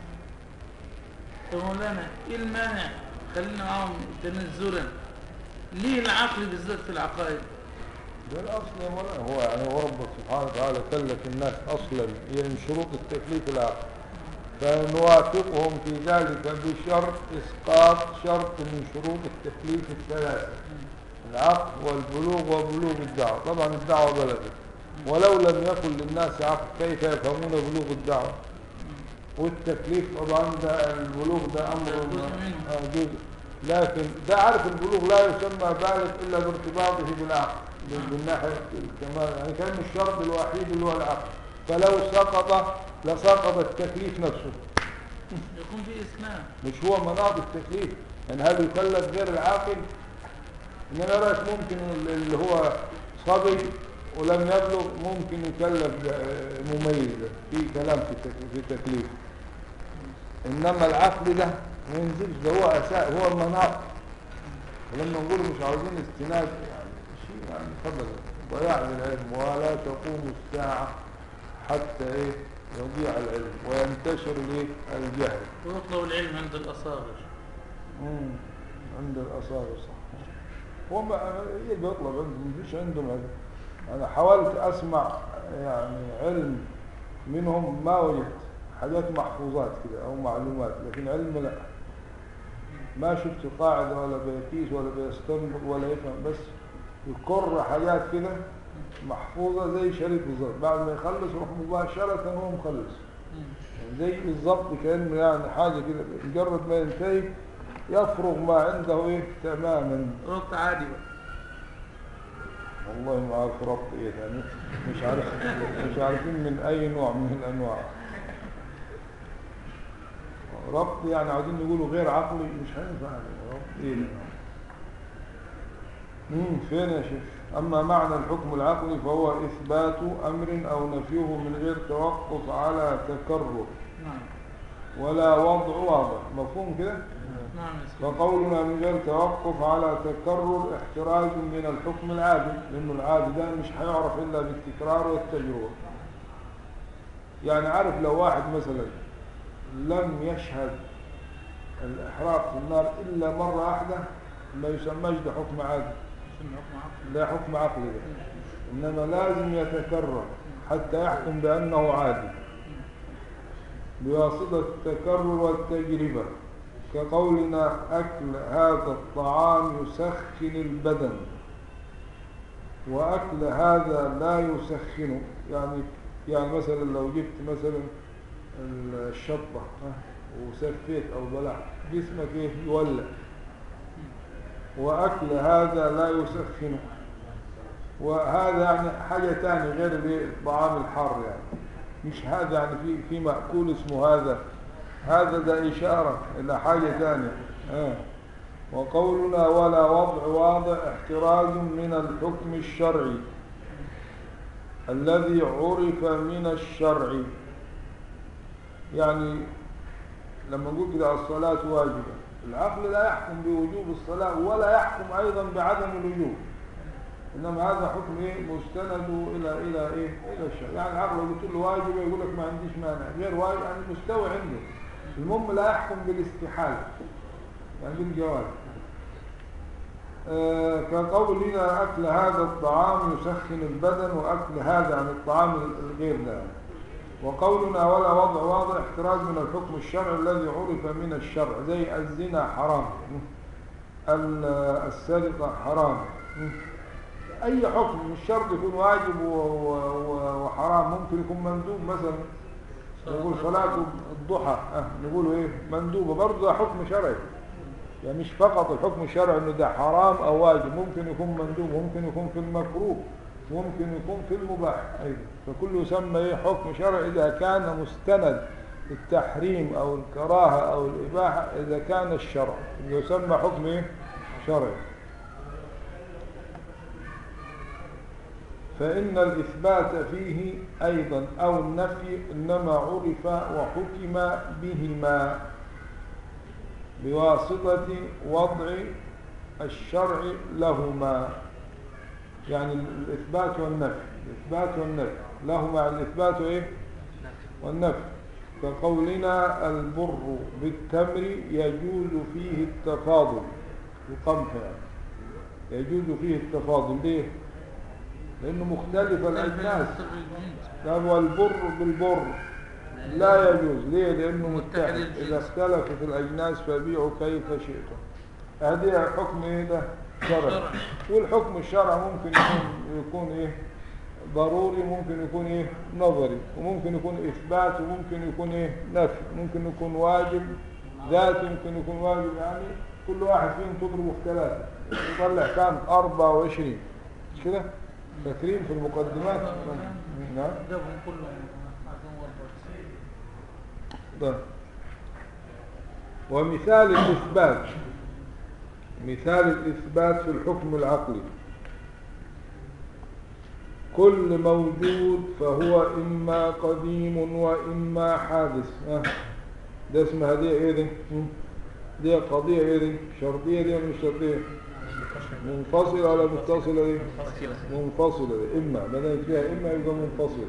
F: طب مولانا ايه المانع خلينا معاهم تنزلا ليه العقل بالذات في العقائد
A: ده الأصل يا مولانا هو يعني هو ربك سبحانه وتعالى كلف الناس أصلا هي من شروط التكليف العقل فنوافقهم في ذلك بشرط إسقاط شرط من شروط التكليف الثلاثة العقل والبلوغ وبلوغ الدعوة طبعا الدعوة بلغت ولو لم يكن للناس عقل كيف يفهمون بلوغ الدعوة والتكليف طبعا ده البلوغ ده أمر
F: جزء منه.
A: آه، جزء لكن ده عارف البلوغ لا يسمى بالغ إلا بارتباطه بالعقل بال- بالناحية الكمال يعني كان الشرط الوحيد اللي هو العقل فلو سقط لسقط التكليف نفسه
F: يكون في اسناد
A: مش هو مناط التكليف يعني هل يكلف غير العاقل انما رايك ممكن اللي هو صبي ولم يبلغ ممكن يكلف آه، مميز في كلام في التك- في التكليف انما العقل ده ما ينزلش ده هو اساس هو المناط ولما نقول مش عاوزين استناد يعني شيء يعني خبل ضياع للعلم ولا تقوم الساعة حتى ايه يضيع العلم وينتشر الايه الجهل
F: ويطلب العلم عند الاصاغر
A: مم. عند الأصابع صح هو ما إيه اللي بيطلب عندهم مفيش عندهم علم أنا حاولت أسمع يعني علم منهم ما وجدت حاجات محفوظات كده أو معلومات لكن علم لا ما شفت قاعدة ولا بيكيس ولا بيستنبط ولا يفهم بس يكر حاجات كده محفوظة زي شريط بالظبط بعد ما يخلص يروح مباشرة هو مخلص زي بالظبط كأنه يعني حاجة كده مجرد ما ينتهي يفرغ ما عنده ايه تماما
F: ربط عادي بقى
A: والله ما عارف ربط ايه يعني مش عارف مش عارفين من اي نوع من الانواع ربط يعني عاوزين نقولوا غير عقلي مش هينفع يعني ربط ايه ده؟ مم، فين يا شيخ اما معنى الحكم العقلي فهو اثبات امر او نفيه من غير توقف على تكرر
F: نعم
A: ولا وضع واضح مفهوم كده
F: نعم يا سيدي
A: فقولنا من غير توقف على تكرر احتراز من الحكم العادي لأنه العادي ده مش هيعرف إلا بالتكرار والتجربة يعني عارف لو واحد مثلا لم يشهد الإحراق في النار إلا مرة واحدة ما يسمىش ده حكم عادي
F: يسمى حكم عقل
A: ده حكم عقلي ده إنما لازم يتكرر حتى يحكم بأنه عادي بواسطة التكرر والتجربة كقولنا أكل هذا الطعام يسخن البدن وأكل هذا لا يسخنه يعني يعني مثلا لو جبت مثلا الشطة ها، وسفيت أو بلعت جسمك إيه يولع وأكل هذا لا يسخنه وهذا يعني حاجة تانية غير الإيه؟ الطعام الحار يعني مش هذا يعني في في مأكول اسمه هذا هذا ده إشارة إلى حاجة تانية آه. وقولنا ولا وضع واضع احتراز من الحكم الشرعي الذي عرف من الشرع يعني لما نقول كده الصلاة واجبة العقل لا يحكم بوجوب الصلاة ولا يحكم أيضا بعدم الوجوب إنما هذا حكم إيه مستند إلى إلى إيه إلى الشرع يعني العقل لو قلت له واجبة يقول لك ما عنديش مانع غير واجب يعني مستوى عنده المهم لا يحكم بالاستحالة يعني بالجواز آه، كقولنا أكل هذا الطعام يسخن البدن وأكل هذا عن الطعام الغير ده وقولنا ولا وضع واضح احتراز من الحكم الشرعي الذي عرف من الشرع زي الزنا حرام ال- السرقة حرام أي حكم مش شرط يكون واجب و- و- و- وحرام ممكن يكون مندوب مثلا نقول صلاة الضحى أه نقول إيه مندوبة برضه ده حكم شرعي يعني مش فقط الحكم الشرعي انه ده حرام او واجب ممكن يكون مندوب ممكن يكون في المكروه ممكن يكون في المباح ايضا فكله يسمى ايه حكم شرعي اذا كان مستند التحريم او الكراهه او الاباحه اذا كان الشرع يسمى حكم ايه شرعي فإن الإثبات فيه أيضا أو النفي إنما عرف وحكم بهما بواسطة وضع الشرع لهما يعني الإثبات والنفي الإثبات والنفي لهما الإثبات إيه والنفي كقولنا البر بالتمر يجوز فيه التفاضل القمح يعني يجوز فيه التفاضل ليه؟ لأنه مختلف الأجناس طب والبر بالبر لا يجوز ليه لأنه
F: متحد
A: متحد
F: الجنس.
A: إذا اختلفت الأجناس فبيعوا كيف شئتم هذه حكم إيه ده شرع
F: شرع.
A: والحكم الشرع ممكن يكون يكون إيه ضروري ممكن يكون إيه نظري وممكن يكون إثبات وممكن يكون إيه نفي ممكن يكون واجب ذاتي ممكن يكون واجب يعني كل واحد فيهم تضربه في ثلاثة يطلع كام 24 مش كده فاكرين في المقدمات نعم
F: جابهم كلهم عشان وربط.
A: طيب. ومثال الإثبات مثال الإثبات في الحكم العقلي كل موجود فهو إما قديم وإما حادث آه. ده اسمها دي ايه دي مم. دي قضية ايه دي شرطية دي ولا مش شرطية منفصلة ولا متصلة دي منفصلة دي إما ما دام فيها إما يبقى منفصلة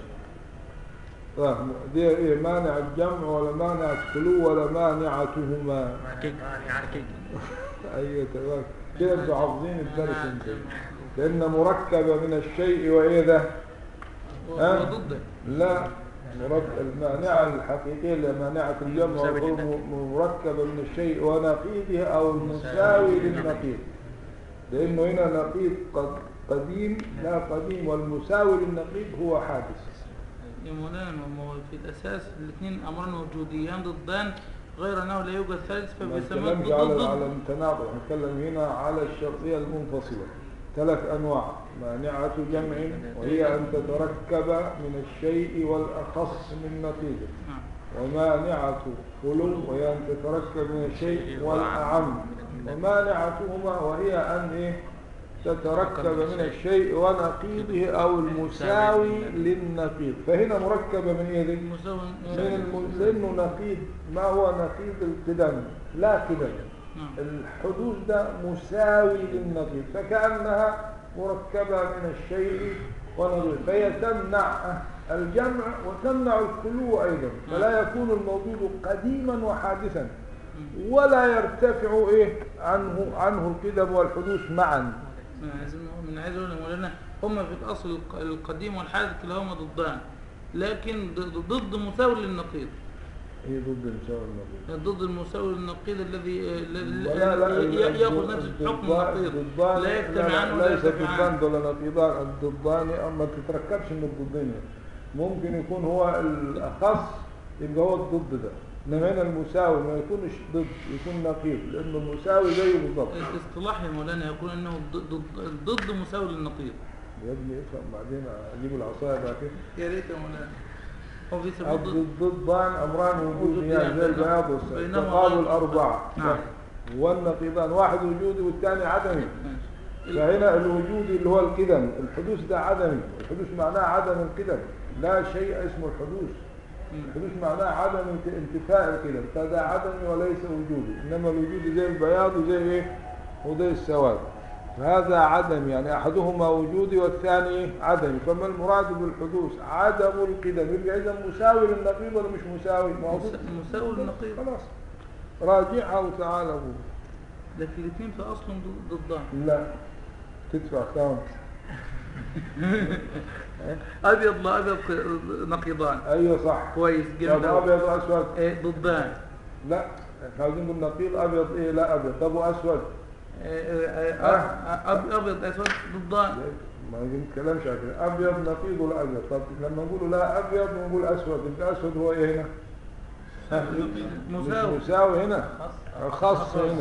A: آه، دي ايه مانع الجمع ولا مانع الخلو ولا مانعتهما
E: حقيقة حقيقة
A: ايوه تمام كده انتوا حافظين الدرس انتوا لان مركبه من الشيء وايه ده ها؟
F: وضده
A: لا مركب المانعه الحقيقيه اللي هي مانعه الجمع
E: مساوي
A: والخلو
E: للنقيض.
A: م- مركبه من الشيء ونقيضه او المساوي للنقيض لانه هنا نقيض قد- قديم لا قديم والمساوي للنقيض هو حادث
F: يا مولانا ما هو في الأساس الاثنين أمران وجوديان ضدان غير أنه لا يوجد ثالث
A: ما
F: فبيسموه
A: نتكلمش على
F: ضد
A: على
F: ضد
A: التناقض نتكلم هنا على الشرطية المنفصلة ثلاث أنواع مانعة جمع وهي أن تتركب من الشيء والأخص من نقيضه
F: نعم.
A: ومانعة خلو وهي أن تتركب من الشيء والأعم ومانعتهما وهي أن إيه تتركب من الشيء ونقيضه أو المساوي للنقيض فهنا مركبة من إيه دي؟
F: مساوي
A: من الم... لأنه نقيض ما هو نقيض القدم لا قدم
F: نعم
A: الحدوث ده مساوي للنقيض فكأنها مركبة من الشيء ونظير فهي تمنع الجمع وتمنع الخلو أيضا فلا يكون الموجود قديما وحادثا ولا يرتفع إيه عنه عنه القدم والحدوث معا
F: من عايز من عايز اقول لمولانا هما في الاصل الق- القديم والحادث كلاهما ضدان لكن ضد ضد مساوي للنقيض
A: هي ضد المساوي النقيض
F: ضد المساوي للنقيض الذي الذي-
A: ولا لا
F: ي- ياخذ نفس الحكم النقيض
A: الضدان
F: لا يجتمعان ولا
A: ليس
F: يرتفعان
A: ضدان ولا نقيضان الضدان ما تتركبش من الضدين ممكن يكون هو الأخص يبقى هو الضد ده إنما هنا المساوي ما يكونش ضد يكون نقيض لأنه المساوي زيه بالضبط
F: الاصطلاح يا مولانا يقول انه الضد- ضد- الضد مساوي للنقيض
A: يا ابني افهم بعدين أجيب العصاية بعد كده
F: يا ريت يا مولانا هو في سبب
A: الضد
F: الضد
A: ضدان أمران وجوديان زي البياض والسود
F: بينما
A: تقابل
F: غير-
A: أربعة
F: نعم.
A: والنقيضان واحد وجودي والثاني عدمي
F: ماشي.
A: فهنا الوجودي اللي هو القدم الحدوث ده عدمي الحدوث معناه عدم القدم لا شيء اسمه الحدوث
F: مم.
A: الحدوث معناه عدم انت- انتفاء القدم فده عدمي وليس وجودي انما الوجود زي البياض وزي ايه وزي السواد فهذا عدم يعني احدهما وجودي والثاني إيه؟ عدمي فما المراد بالحدوث عدم القدم يبقى اذا مساوي للنقيض ولا مش مساوي ما هو
F: مس- مساوي للنقيض
A: خلاص راجعها وتعالى أبوه.
F: لكن الاثنين في اصل ضد- ضدان
A: لا تدفع كام
F: ابيض لا ابيض ك- نقيضان
A: ايوه صح
F: كويس
A: طب
F: جميل أوي.
A: ابيض واسود
F: إيه ضدان
A: لا احنا عاوزين نقول نقيض ابيض ايه لا ابيض طب واسود
F: إيه إيه إيه أ- أب- ابيض اسود ضدان
A: ما نتكلمش عن كده ابيض نقيض ولا ابيض طب لما نقول لا ابيض ونقول اسود يبقى اسود هو ايه هنا ها؟
F: مساوي.
A: مش مساوي هنا خاص هنا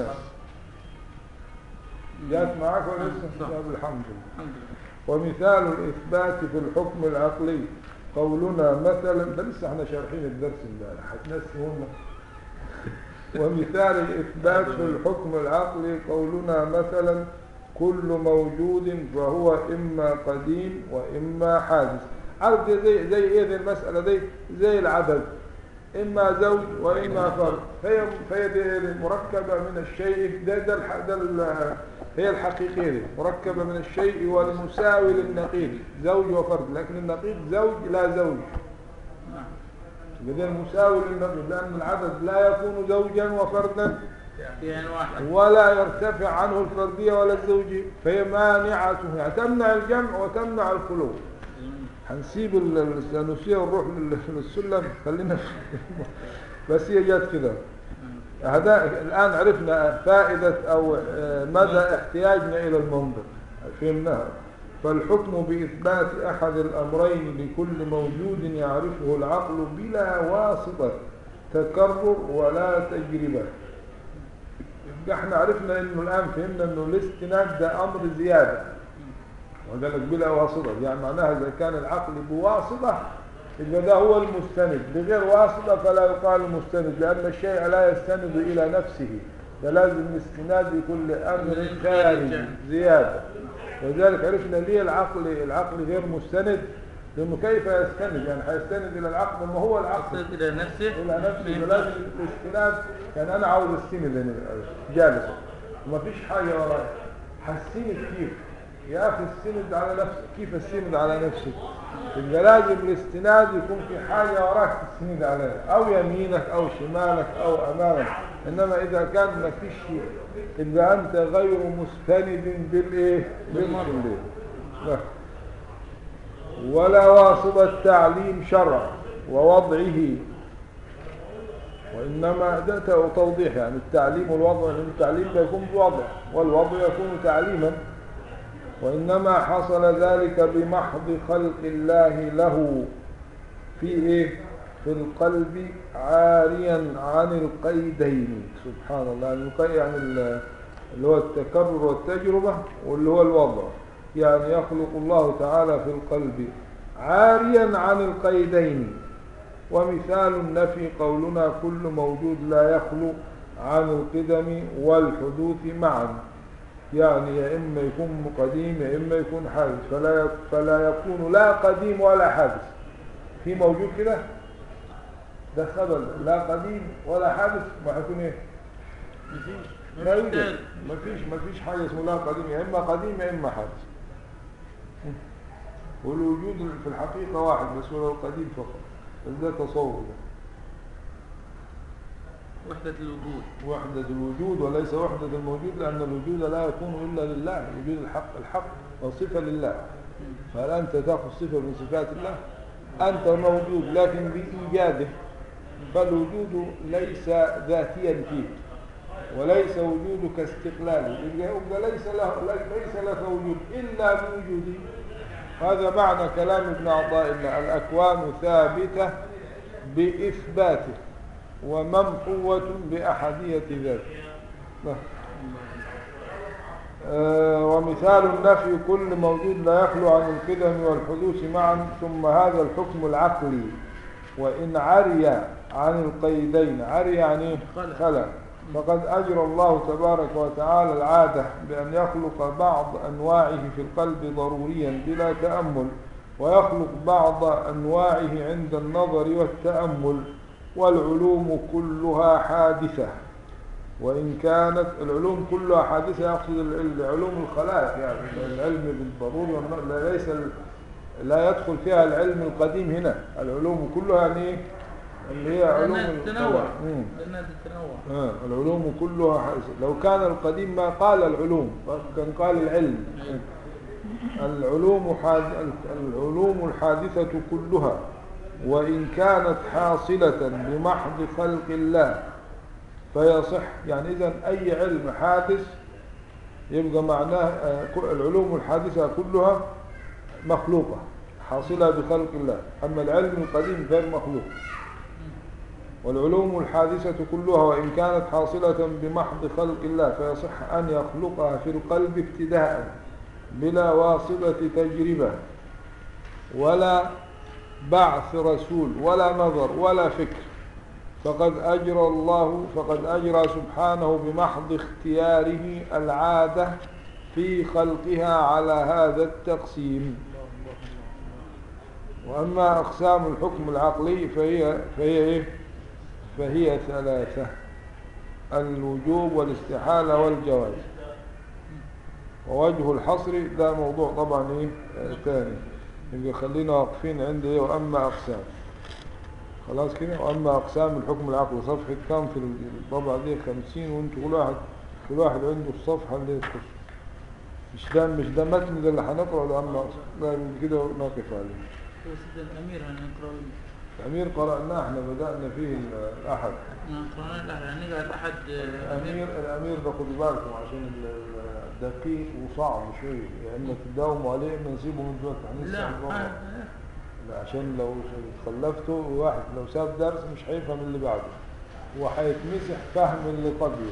A: جات معاك ولا لسه؟
F: نعم.
A: طب الحمد لله
F: الحمد لله
A: ومثال الإثبات في الحكم العقلي قولنا مثلا ده لسه احنا شارحين الدرس امبارح هتنسونا ومثال الإثبات في الحكم العقلي قولنا مثلا كل موجود فهو إما قديم وإما حادث عارف دي زي زي ايه دي المسألة دي زي العدد إما زوج وإما فرد فهي فهي دي مركبة من الشيء ده ده, الح- ده ال- هي الحقيقية دي مركبة من الشيء والمساوي للنقيض زوج وفرد لكن النقيض زوج لا زوج
F: نعم
A: يبقى ده المساوي للنقيض لأن العدد لا يكون زوجا وفردا
F: يعني واحد
A: ولا يرتفع عنه الفردية ولا الزوجية فهي مانعة يعني تمنع الجمع وتمنع الخلو هنسيب ال- ال- الثانوسية ونروح لل- للسلم خلينا في- بس هي جت كده هذا الآن عرفنا فائدة أو آه، مدى احتياجنا إلى المنظر فهمناها فالحكم بإثبات أحد الأمرين لكل موجود يعرفه العقل بلا واسطة تكرر ولا تجربة يبقى احنا عرفنا انه الان فهمنا انه الاستناد ده امر زياده وقال لك بلا واسطه يعني معناها اذا كان العقل بواسطه يبقى ده هو المستند بغير واسطه فلا يقال مستند لان الشيء لا يستند الى نفسه ده لازم الاستناد يكون لامر خارجي زياده ولذلك عرفنا ليه العقل العقل غير مستند لانه كيف يستند يعني هيستند الى العقل ما هو العقل
F: يصل الى نفسه
A: الى نفسي
F: ما
A: فلازم
F: ينفعش.
A: الاستناد يعني انا عاوز استند هنا جالس وما فيش حاجه ورايا هستند كيف يا اخي استند على نفسك كيف استند على نفسك يبقى لازم الاستناد يكون في حاجه وراك تستند عليها او يمينك او شمالك او امامك انما اذا كان ما فيش شيء يبقى انت غير مستند بالايه بالكليه بس. ولا واصل تعليم شرع ووضعه وإنما ده ت- توضيح يعني التعليم والوضع لأن التعليم ده يكون بوضع والوضع يكون تعليما وإنما حصل ذلك بمحض خلق الله له في إيه؟ في القلب عاريا عن القيدين سبحان الله يعني القي- يعني ال- اللي هو التكرر والتجربة واللي هو الوضع يعني يخلق الله تعالى في القلب عاريا عن القيدين ومثال النفي قولنا كل موجود لا يخلو عن القدم والحدوث معا يعني يا إما يكون قديم يا إما يكون حادث فلا يك- فلا يكون لا قديم ولا حادث في موجود كده ده خبل لا قديم ولا حادث ما هيكون ايه
F: مفيش
A: لا
F: مفيش
A: يوجد
F: تالت.
A: ما فيش ما فيش حاجه اسمها لا قديم يا اما قديم يا اما حادث والوجود في الحقيقه واحد بس هو القديم فقط بس ده تصور ده
F: وحدة الوجود
A: وحدة الوجود وليس وحدة الموجود لأن الوجود لا يكون إلا لله وجود الحق الحق وصفة لله فهل أنت تأخذ صفة من صفات الله أنت موجود لكن بإيجاده فالوجود ليس ذاتيا فيك وليس وجودك استقلالي يبقى يبقى ليس له ليس لك وجود إلا بوجودي هذا معنى كلام ابن عطاء الله الأكوان ثابتة بإثباته وممحوة بأحدية ذاته نعم. آه، ومثال النفي كل موجود لا يخلو عن القدم والحدوث معا ثم هذا الحكم العقلي وإن عري عن القيدين عري يعني إيه؟
F: خلع.
A: خلع فقد أجرى الله تبارك وتعالى العادة بأن يخلق بعض أنواعه في القلب ضروريا بلا تأمل ويخلق بعض أنواعه عند النظر والتأمل والعلوم كلها حادثة وإن كانت العلوم كلها حادثة يقصد ال- العلوم الخلائق يعني العلم بالضروري والن- لا- ليس ال- لا يدخل فيها العلم القديم هنا العلوم كلها يعني إيه؟ اللي هي علوم
F: لأنها تتنوع
A: الخلائق. مم.
F: لأنها تتنوع
A: آه العلوم كلها حادثة لو كان القديم ما قال العلوم كان قال العلم العلوم حاد... العلوم الحادثة كلها وإن كانت حاصلة بمحض خلق الله فيصح يعني إذا أي علم حادث يبقى معناه آه، كل- العلوم الحادثة كلها مخلوقة حاصلة بخلق الله أما العلم القديم غير مخلوق والعلوم الحادثة كلها وإن كانت حاصلة بمحض خلق الله فيصح أن يخلقها في القلب ابتداء بلا واسطة تجربة ولا بعث رسول ولا نظر ولا فكر فقد أجرى الله فقد أجرى سبحانه بمحض اختياره العادة في خلقها على هذا التقسيم وأما أقسام الحكم العقلي فهي فهي إيه؟ فهي ثلاثة الوجوب والاستحالة والجواز ووجه الحصر ده موضوع طبعا ايه آه، تاني يبقى خلينا واقفين عند ايه واما اقسام خلاص كده واما اقسام الحكم العقلي صفحة كام في الطبعة دي خمسين وانتوا كل واحد كل واحد عنده الصفحة اللي تخص مش ده مش ده متن ده اللي هنقرأه ده اما أقسام. لا يبقى كده نقف عليه
F: بس ده الأمير هنقرأ
A: الأمير قرأناه احنا بدأنا فيه الأحد
F: قرأنا الأحد هنقرأ الأحد آه،
A: الأمير الأمير ده خدوا بالكم عشان ال- ال- دقيق وصعب شوية يا إما تداوموا عليه إما نسيبه من دلوقتي هنسمع
F: لا
A: الموضوع.
F: آه،
A: لا عشان لو خلفته واحد لو ساب درس مش هيفهم اللي بعده وهيتمسح فهم اللي قبله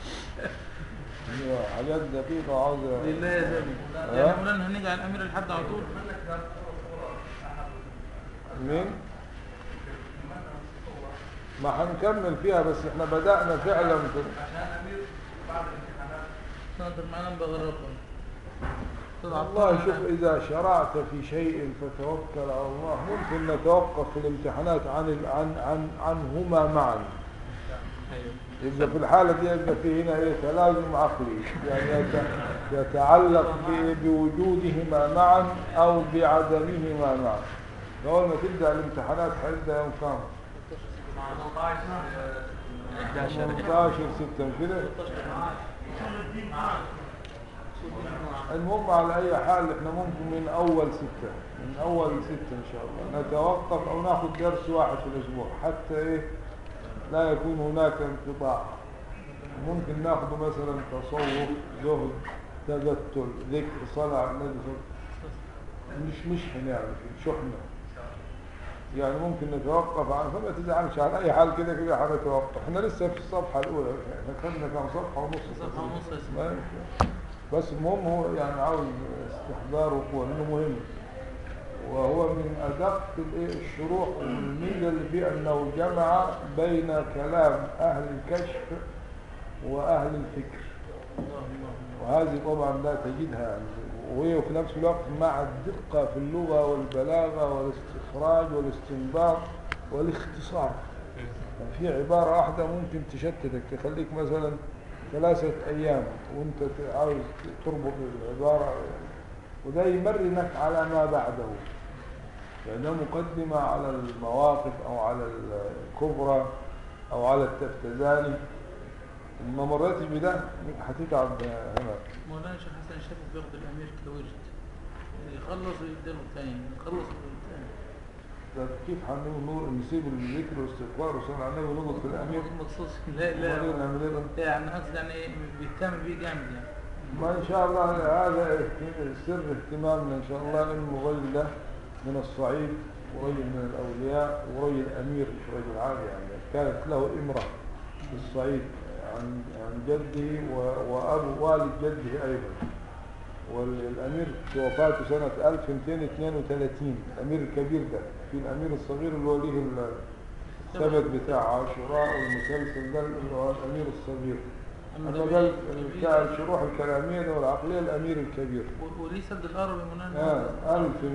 A: هي حاجات دقيقة عاوزة
F: لله يا زلمة
A: آه.
F: يعني مولانا هنقرأ الأمير الحد على طول
A: مين؟ ما هنكمل فيها بس احنا بدأنا فعلا في
F: ناظر معنا بغرقهم
A: والله شوف إذا شرعت في شيء فتوكل على الله ممكن نتوقف في الامتحانات عن ال- عن عن عنهما معا
E: أيوه
A: يبقى في الحالة دي يبقى في هنا إيه تلازم عقلي يعني يت- يتعلق ب- بوجودهما معا أو بعدمهما معا أول ما تبدأ الامتحانات هيبدأ يوم كام؟ 18 6 مش كده؟ المهم على أي حال احنا ممكن من أول ستة من أول ستة إن شاء الله نتوقف أو ناخد درس واحد في الأسبوع حتى إيه لا يكون هناك انقطاع ممكن ناخده مثلا تصوف زهد تبتل ذكر صلاة على النبي صلى الله عليه وسلم. مش مش هنعمل كده، شحنة يعني ممكن نتوقف عن فما تزعلش على أي حال كده كده هنتوقف احنا لسه في الصفحة الأولى احنا خدنا كام صفحة ونص
F: صفحة ونص يا سيدي.
A: ما ينفع. بس المهم هو يعني عاوز استحضار وقوة لأنه مهم وهو من أدق الإيه الشروح والميزة اللي فيه أنه جمع بين كلام أهل الكشف وأهل الفكر وهذه طبعا لا تجدها يعني وهي في نفس الوقت مع الدقة في اللغة والبلاغة والاستخراج والاستنباط والاختصار يعني في عبارة واحدة ممكن تشتتك تخليك مثلا ثلاثة أيام وأنت ت- عاوز تربط العبارة وده يمرنك على ما بعده يعني ده مقدمة على المواقف أو على الكبرى أو على التفتزاني ما مرتش بده هتتعب هنا
F: مولانا شيخ حسن الشافعي بياخد الأمير كورد يخلص ويديله الثاني يخلص ويديله الثاني
A: ده كيف هنقول نور نسيب الذكر والاستغفار وصلى على النبي ونقعد في الأمير
F: مخصوص لا
A: وبعدين
F: لا
A: نعمل إيه؟
F: يعني قصدي يعني ايه بيهتم بيه جامد يعني
A: ما إن شاء الله هذا اهت- سر اهتمامنا إن شاء الله إنه الرجل ده من الصعيد ورجل من الأولياء ورجل أمير مش رجل عادي يعني كانت له امرأة في الصعيد عن عن جده و- وأبو والد جده أيضا والأمير وفاته سنة 1232 الأمير الكبير ده في الأمير الصغير اللي هو ليه الثبت بتاع عاشوراء والمسلسل ده اللي هو الأمير الصغير
F: أما
A: أما
F: ده
A: ده
F: بي-
A: بتاع الشروح الكلامية ده والعقلية الأمير الكبير
F: و- وليه سد الهرم يا مولانا
A: آه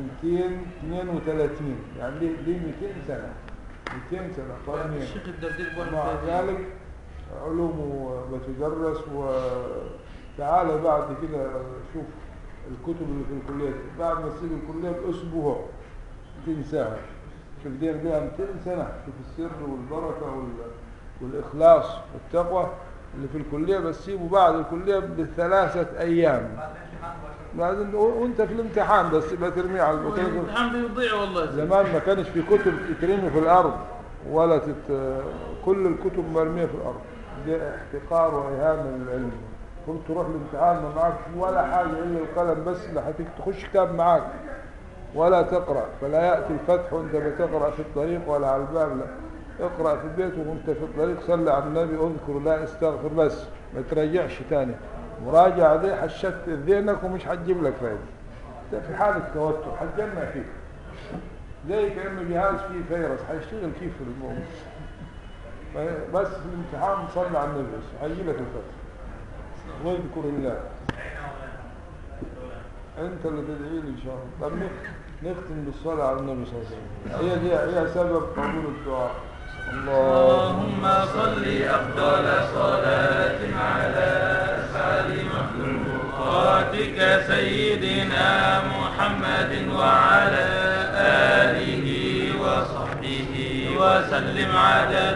A: 1232 يعني ليه ليه 200 سنة 200 سنة قرنين
F: الشيخ الدردير بوحد
A: مع ذلك علومه بتدرس وتعالى بعد كده شوف الكتب اللي في الكلية بعد ما تسيب الكلية بأسبوع تنساها شوف دي لها 200 سنة شوف السر والبركة وال... والإخلاص والتقوى اللي في الكلية بتسيبه بعد الكلية بثلاثة أيام بعدين وانت في الامتحان بس يبقى ترميه على البطاقة
F: الامتحان بيضيع والله
A: زمان ما كانش في كتب تترمي في الأرض ولا تت... كل الكتب مرمية في الأرض ده احتقار وإهانة للعلم كنت تروح الامتحان ما معكش ولا حاجة إلا القلم بس اللي هتك- تخش كتاب معاك ولا تقرأ فلا يأتي الفتح وانت بتقرأ في الطريق ولا على الباب لا اقرأ في البيت وانت في الطريق صلي على النبي اذكر لا استغفر بس ما تراجعش تاني مراجعة دي حشت ذهنك ومش هتجيب لك فايدة ده في حالة توتر هتجمع فيك زي كأنه جهاز فيه فيروس هيشتغل كيف في الموضوع بس في الامتحان صلي على النبي بس هيجي لك الفتح واذكر الله انت اللي تدعي لي ان شاء الله طب نخ- نختم بالصلاه على النبي صلى الله عليه وسلم هي دي هي سبب قبول الدعاء اللهم
F: اللهم صل أفضل صلاة على أسعد مخلوقاتك سيدنا محمد وعلى آله وصحبه وسلم عدد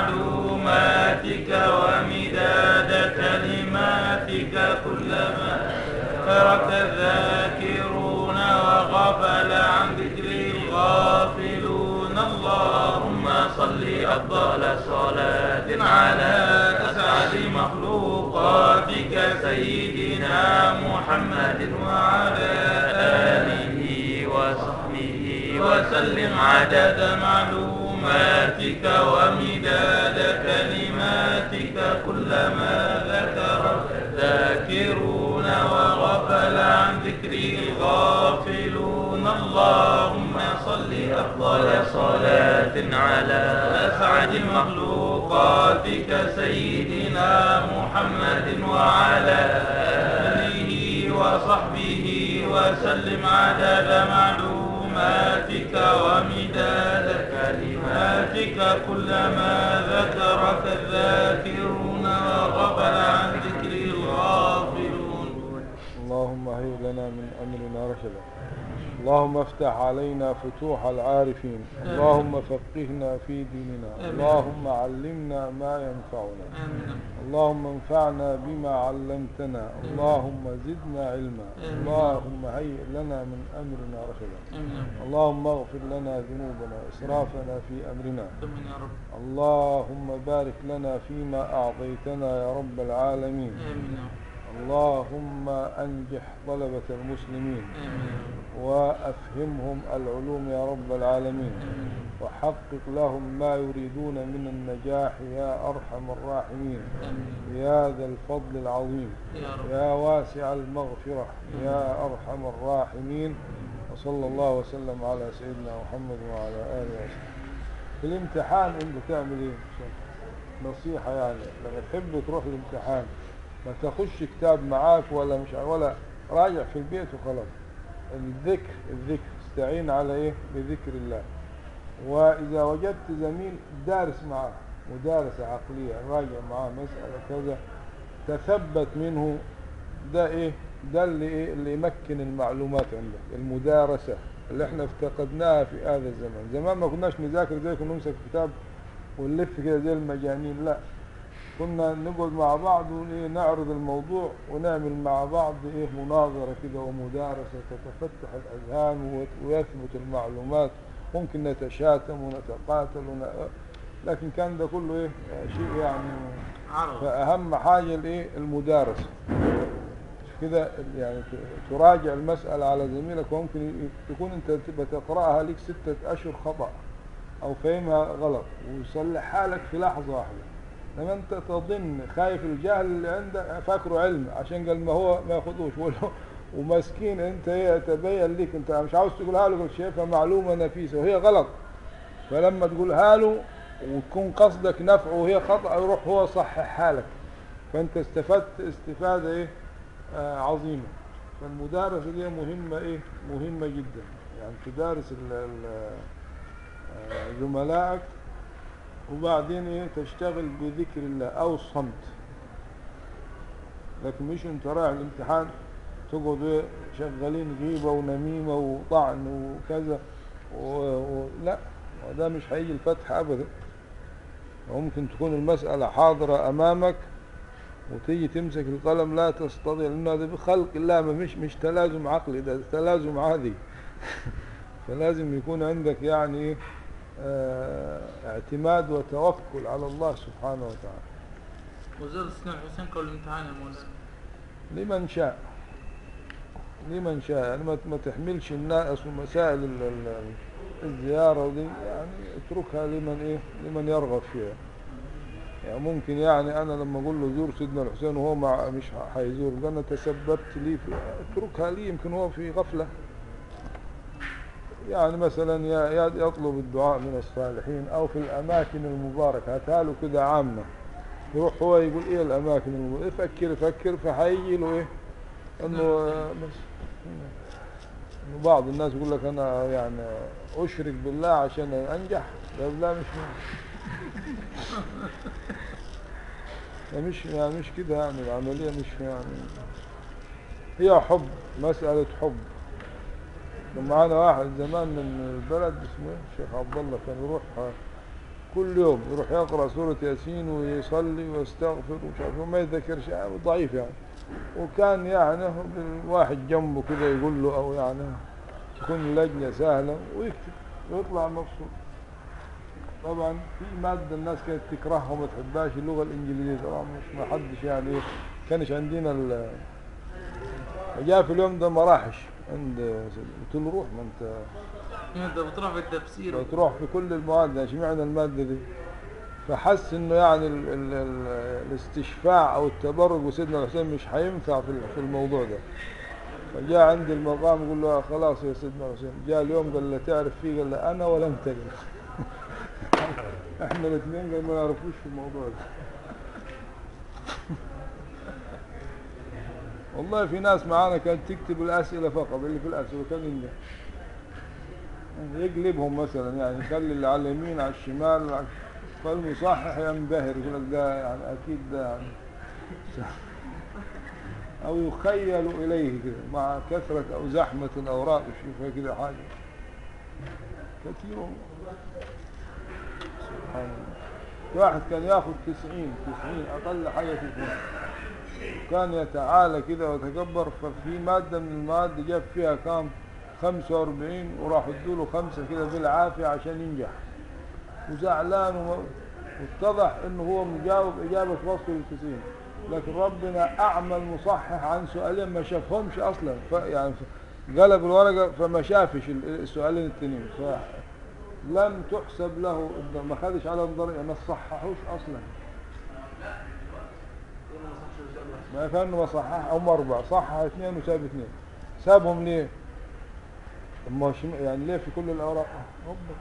F: معلوماتك ومداد كلماتك كلما ترك الذاكرون وغفل عن ذكر الغافلون اللهم صل أفضل صلاة على أسعد مخلوقاتك سيدنا محمد وعلى آله وصحبه وسلم عدد معلوماتك ومداد كلماتك كلما ذكر الذاكرون وغفل عن ذكر الغافلون اللهم صل أفضل صلاة على أسعد مخلوقاتك سيدنا محمد وعلى آله وصحبه وسلم عدد معلوماتك ومداد كلماتك كلما ذكرك الذاكرون وغفل عن ذكر الغافلون
A: اللهم هيئ لنا من امرنا رشدا اللهم افتح علينا فتوح العارفين اللهم فقهنا في ديننا اللهم علمنا ما ينفعنا
F: آمين
A: اللهم انفعنا بما علمتنا اللهم زدنا علما اللهم هيئ لنا من امرنا رشدا
F: آمين
A: اللهم اغفر لنا ذنوبنا اسرافنا في امرنا
F: آمين يا رب
A: اللهم بارك لنا فيما اعطيتنا يا رب العالمين
F: آمين يا رب
A: اللهم انجح طلبه المسلمين
F: آمين يا رب
A: وافهمهم العلوم يا رب العالمين وحقق لهم ما يريدون من النجاح يا ارحم الراحمين
F: آمين
A: يا ذا الفضل العظيم
F: يا رب
A: يا واسع المغفرة يا أرحم الراحمين وصلى الله وسلم على سيدنا محمد وعلى آله وصحبه في الامتحان انت تعمل ايه نصيحة يعني لما تحب تروح الامتحان ما تاخدش كتاب معاك ولا مش ولا راجع في البيت وخلاص الذكر الذكر استعين على ايه بذكر الله واذا وجدت زميل دارس معاه مدارسة عقلية راجع معاه مسألة كذا تثبت منه ده ايه ده اللي ايه اللي يمكن المعلومات عندك المدارسة اللي احنا افتقدناها في هذا الزمن زمان ما كناش نذاكر زي كنا نمسك كتاب ونلف كده زي المجانين لا كنا نقعد مع بعض ونعرض الموضوع ونعمل مع بعض ايه مناظرة كده ومدارسة تتفتح الأذهان وت- ويثبت المعلومات ممكن نتشاتم ونتقاتل ون... لكن كان ده كله ايه شيء يعني
F: عرب
A: فأهم حاجة الايه المدارسة كده يعني ت- تراجع المسألة على زميلك وممكن ي- تكون انت تبقى تقرأها لك ستة أشهر خطأ أو فهمها غلط ويصلحها لك في لحظة واحدة لما انت تظن خايف الجهل اللي عندك فاكره علم عشان قال ما هو ما ياخدوش ولا- ومسكين انت هي تبين لك انت مش عاوز تقولها له قلت شايفها معلومة نفيسة وهي غلط فلما تقولها له وتكون قصدك نفعه وهي خطأ يروح هو صححها لك فانت استفدت استفادة ايه آه عظيمة فالمدارسة دي مهمة ايه مهمة جدا يعني تدارس ال- ال- آه، زملائك وبعدين ايه تشتغل بذكر الله او الصمت لكن مش انت رايح الامتحان تقعد ايه شغالين غيبة ونميمة وطعن وكذا و... و... لا وده مش هيجي الفتح ابدا وممكن تكون المسألة حاضرة امامك وتيجي تمسك القلم لا تستطيع لانه هذا بخلق الله ما مش مش تلازم عقلي ده تلازم عادي فلازم يكون عندك يعني إيه، آه، اعتماد وتوكل على الله سبحانه وتعالى
F: وزير السنة الحسين قبل الامتحان يا مولانا
A: لمن شاء لمن شاء يعني ما ما تحملش الناس ومسائل ال- ال- الزيارة دي يعني اتركها لمن ايه لمن يرغب فيها يعني ممكن يعني انا لما اقول له زور سيدنا الحسين وهو مع مش حيزور ده انا تسببت لي في اتركها لي يمكن هو في غفلة يعني مثلا ي- ي- يطلب الدعاء من الصالحين او في الاماكن المباركة هاتها له كده عامة يروح هو يقول ايه الاماكن المباركة يفكر يفكر فحيجي له ايه انه آه، بس انه بعض الناس يقول لك انا يعني اشرك بالله عشان انجح لا لا مش ده مش يعني مش كده يعني العمليه مش يعني هي حب مساله حب كان معانا واحد زمان من البلد اسمه إيه؟ الشيخ عبد الله كان يروح آه، كل يوم يروح يقرا سوره ياسين ويصلي ويستغفر ومش عارف وما يذكرش يعني ضعيف يعني وكان يعني واحد جنبه كده يقول له او يعني تكون اللجنه سهله ويكتب ويطلع مبسوط طبعا في ماده الناس كانت تكرهها وما تحبهاش اللغه الانجليزيه طبعا مش ما حدش يعني إيه، كانش عندنا ال جاء في اليوم ده ما راحش عند قلت له روح ما انت
F: انت بتروح في التفسير
A: تروح في كل المواد اشمعنى المادة دي فحس انه يعني ال ال ال الاستشفاع او التبرج وسيدنا الحسين مش هينفع في ال- في الموضوع ده فجاء عند المقام يقول له خلاص يا سيدنا الحسين جاء اليوم قال له تعرف فيه قال له انا ولا انت قال احنا الاثنين قال ما نعرفوش في الموضوع ده والله في ناس معانا كانت تكتب الاسئله فقط اللي في الاسئله كان ينجح يقلبهم مثلا يعني يخلي اللي على اليمين على الشمال على- فالمصحح ينبهر يقول لك ده يعني اكيد ده يعني او يخيل اليه كده مع كثره او زحمه الاوراق يشوفها كده حاجه كثير سبحان الله في واحد كان ياخذ 90 90 اقل حاجه 90 كان يتعالى كده ويتكبر ففي مادة من المواد جاب فيها كام 45 وراح له خمسة كده بالعافية عشان ينجح وزعلان وم- واتضح انه هو مجاوب اجابة وصل التسعين لكن ربنا اعمى المصحح عن سؤالين ما شافهمش اصلا ف يعني ف- قلب الورقة فما شافش ال- السؤالين التانيين فلم تحسب له ما خدش على الضريبة ما صححوش اصلا ما كانوا صحح هم أربعة صحح اثنين وساب اثنين سابهم ليه؟ ما شم... يعني ليه في كل الأوراق؟ ربك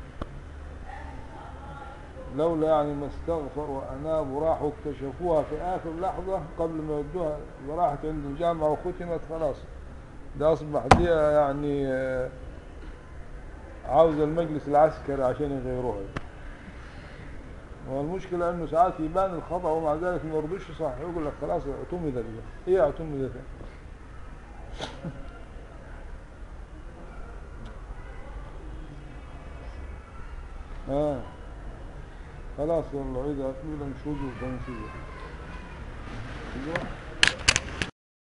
A: لولا يعني ما استغفر وأناب وراحوا اكتشفوها في آخر لحظة قبل ما يدوها وراحت عند الجامعة وختمت خلاص ده أصبح دي يعني آه، عاوز المجلس العسكري عشان يغيروها والمشكلة انه ساعات يبان الخطأ ومع ذلك ما يرضوش صح يقول لك خلاص اعتمد لله ايه اعتمد اه خلاص والله اذا اكمل نشوز وتنشوز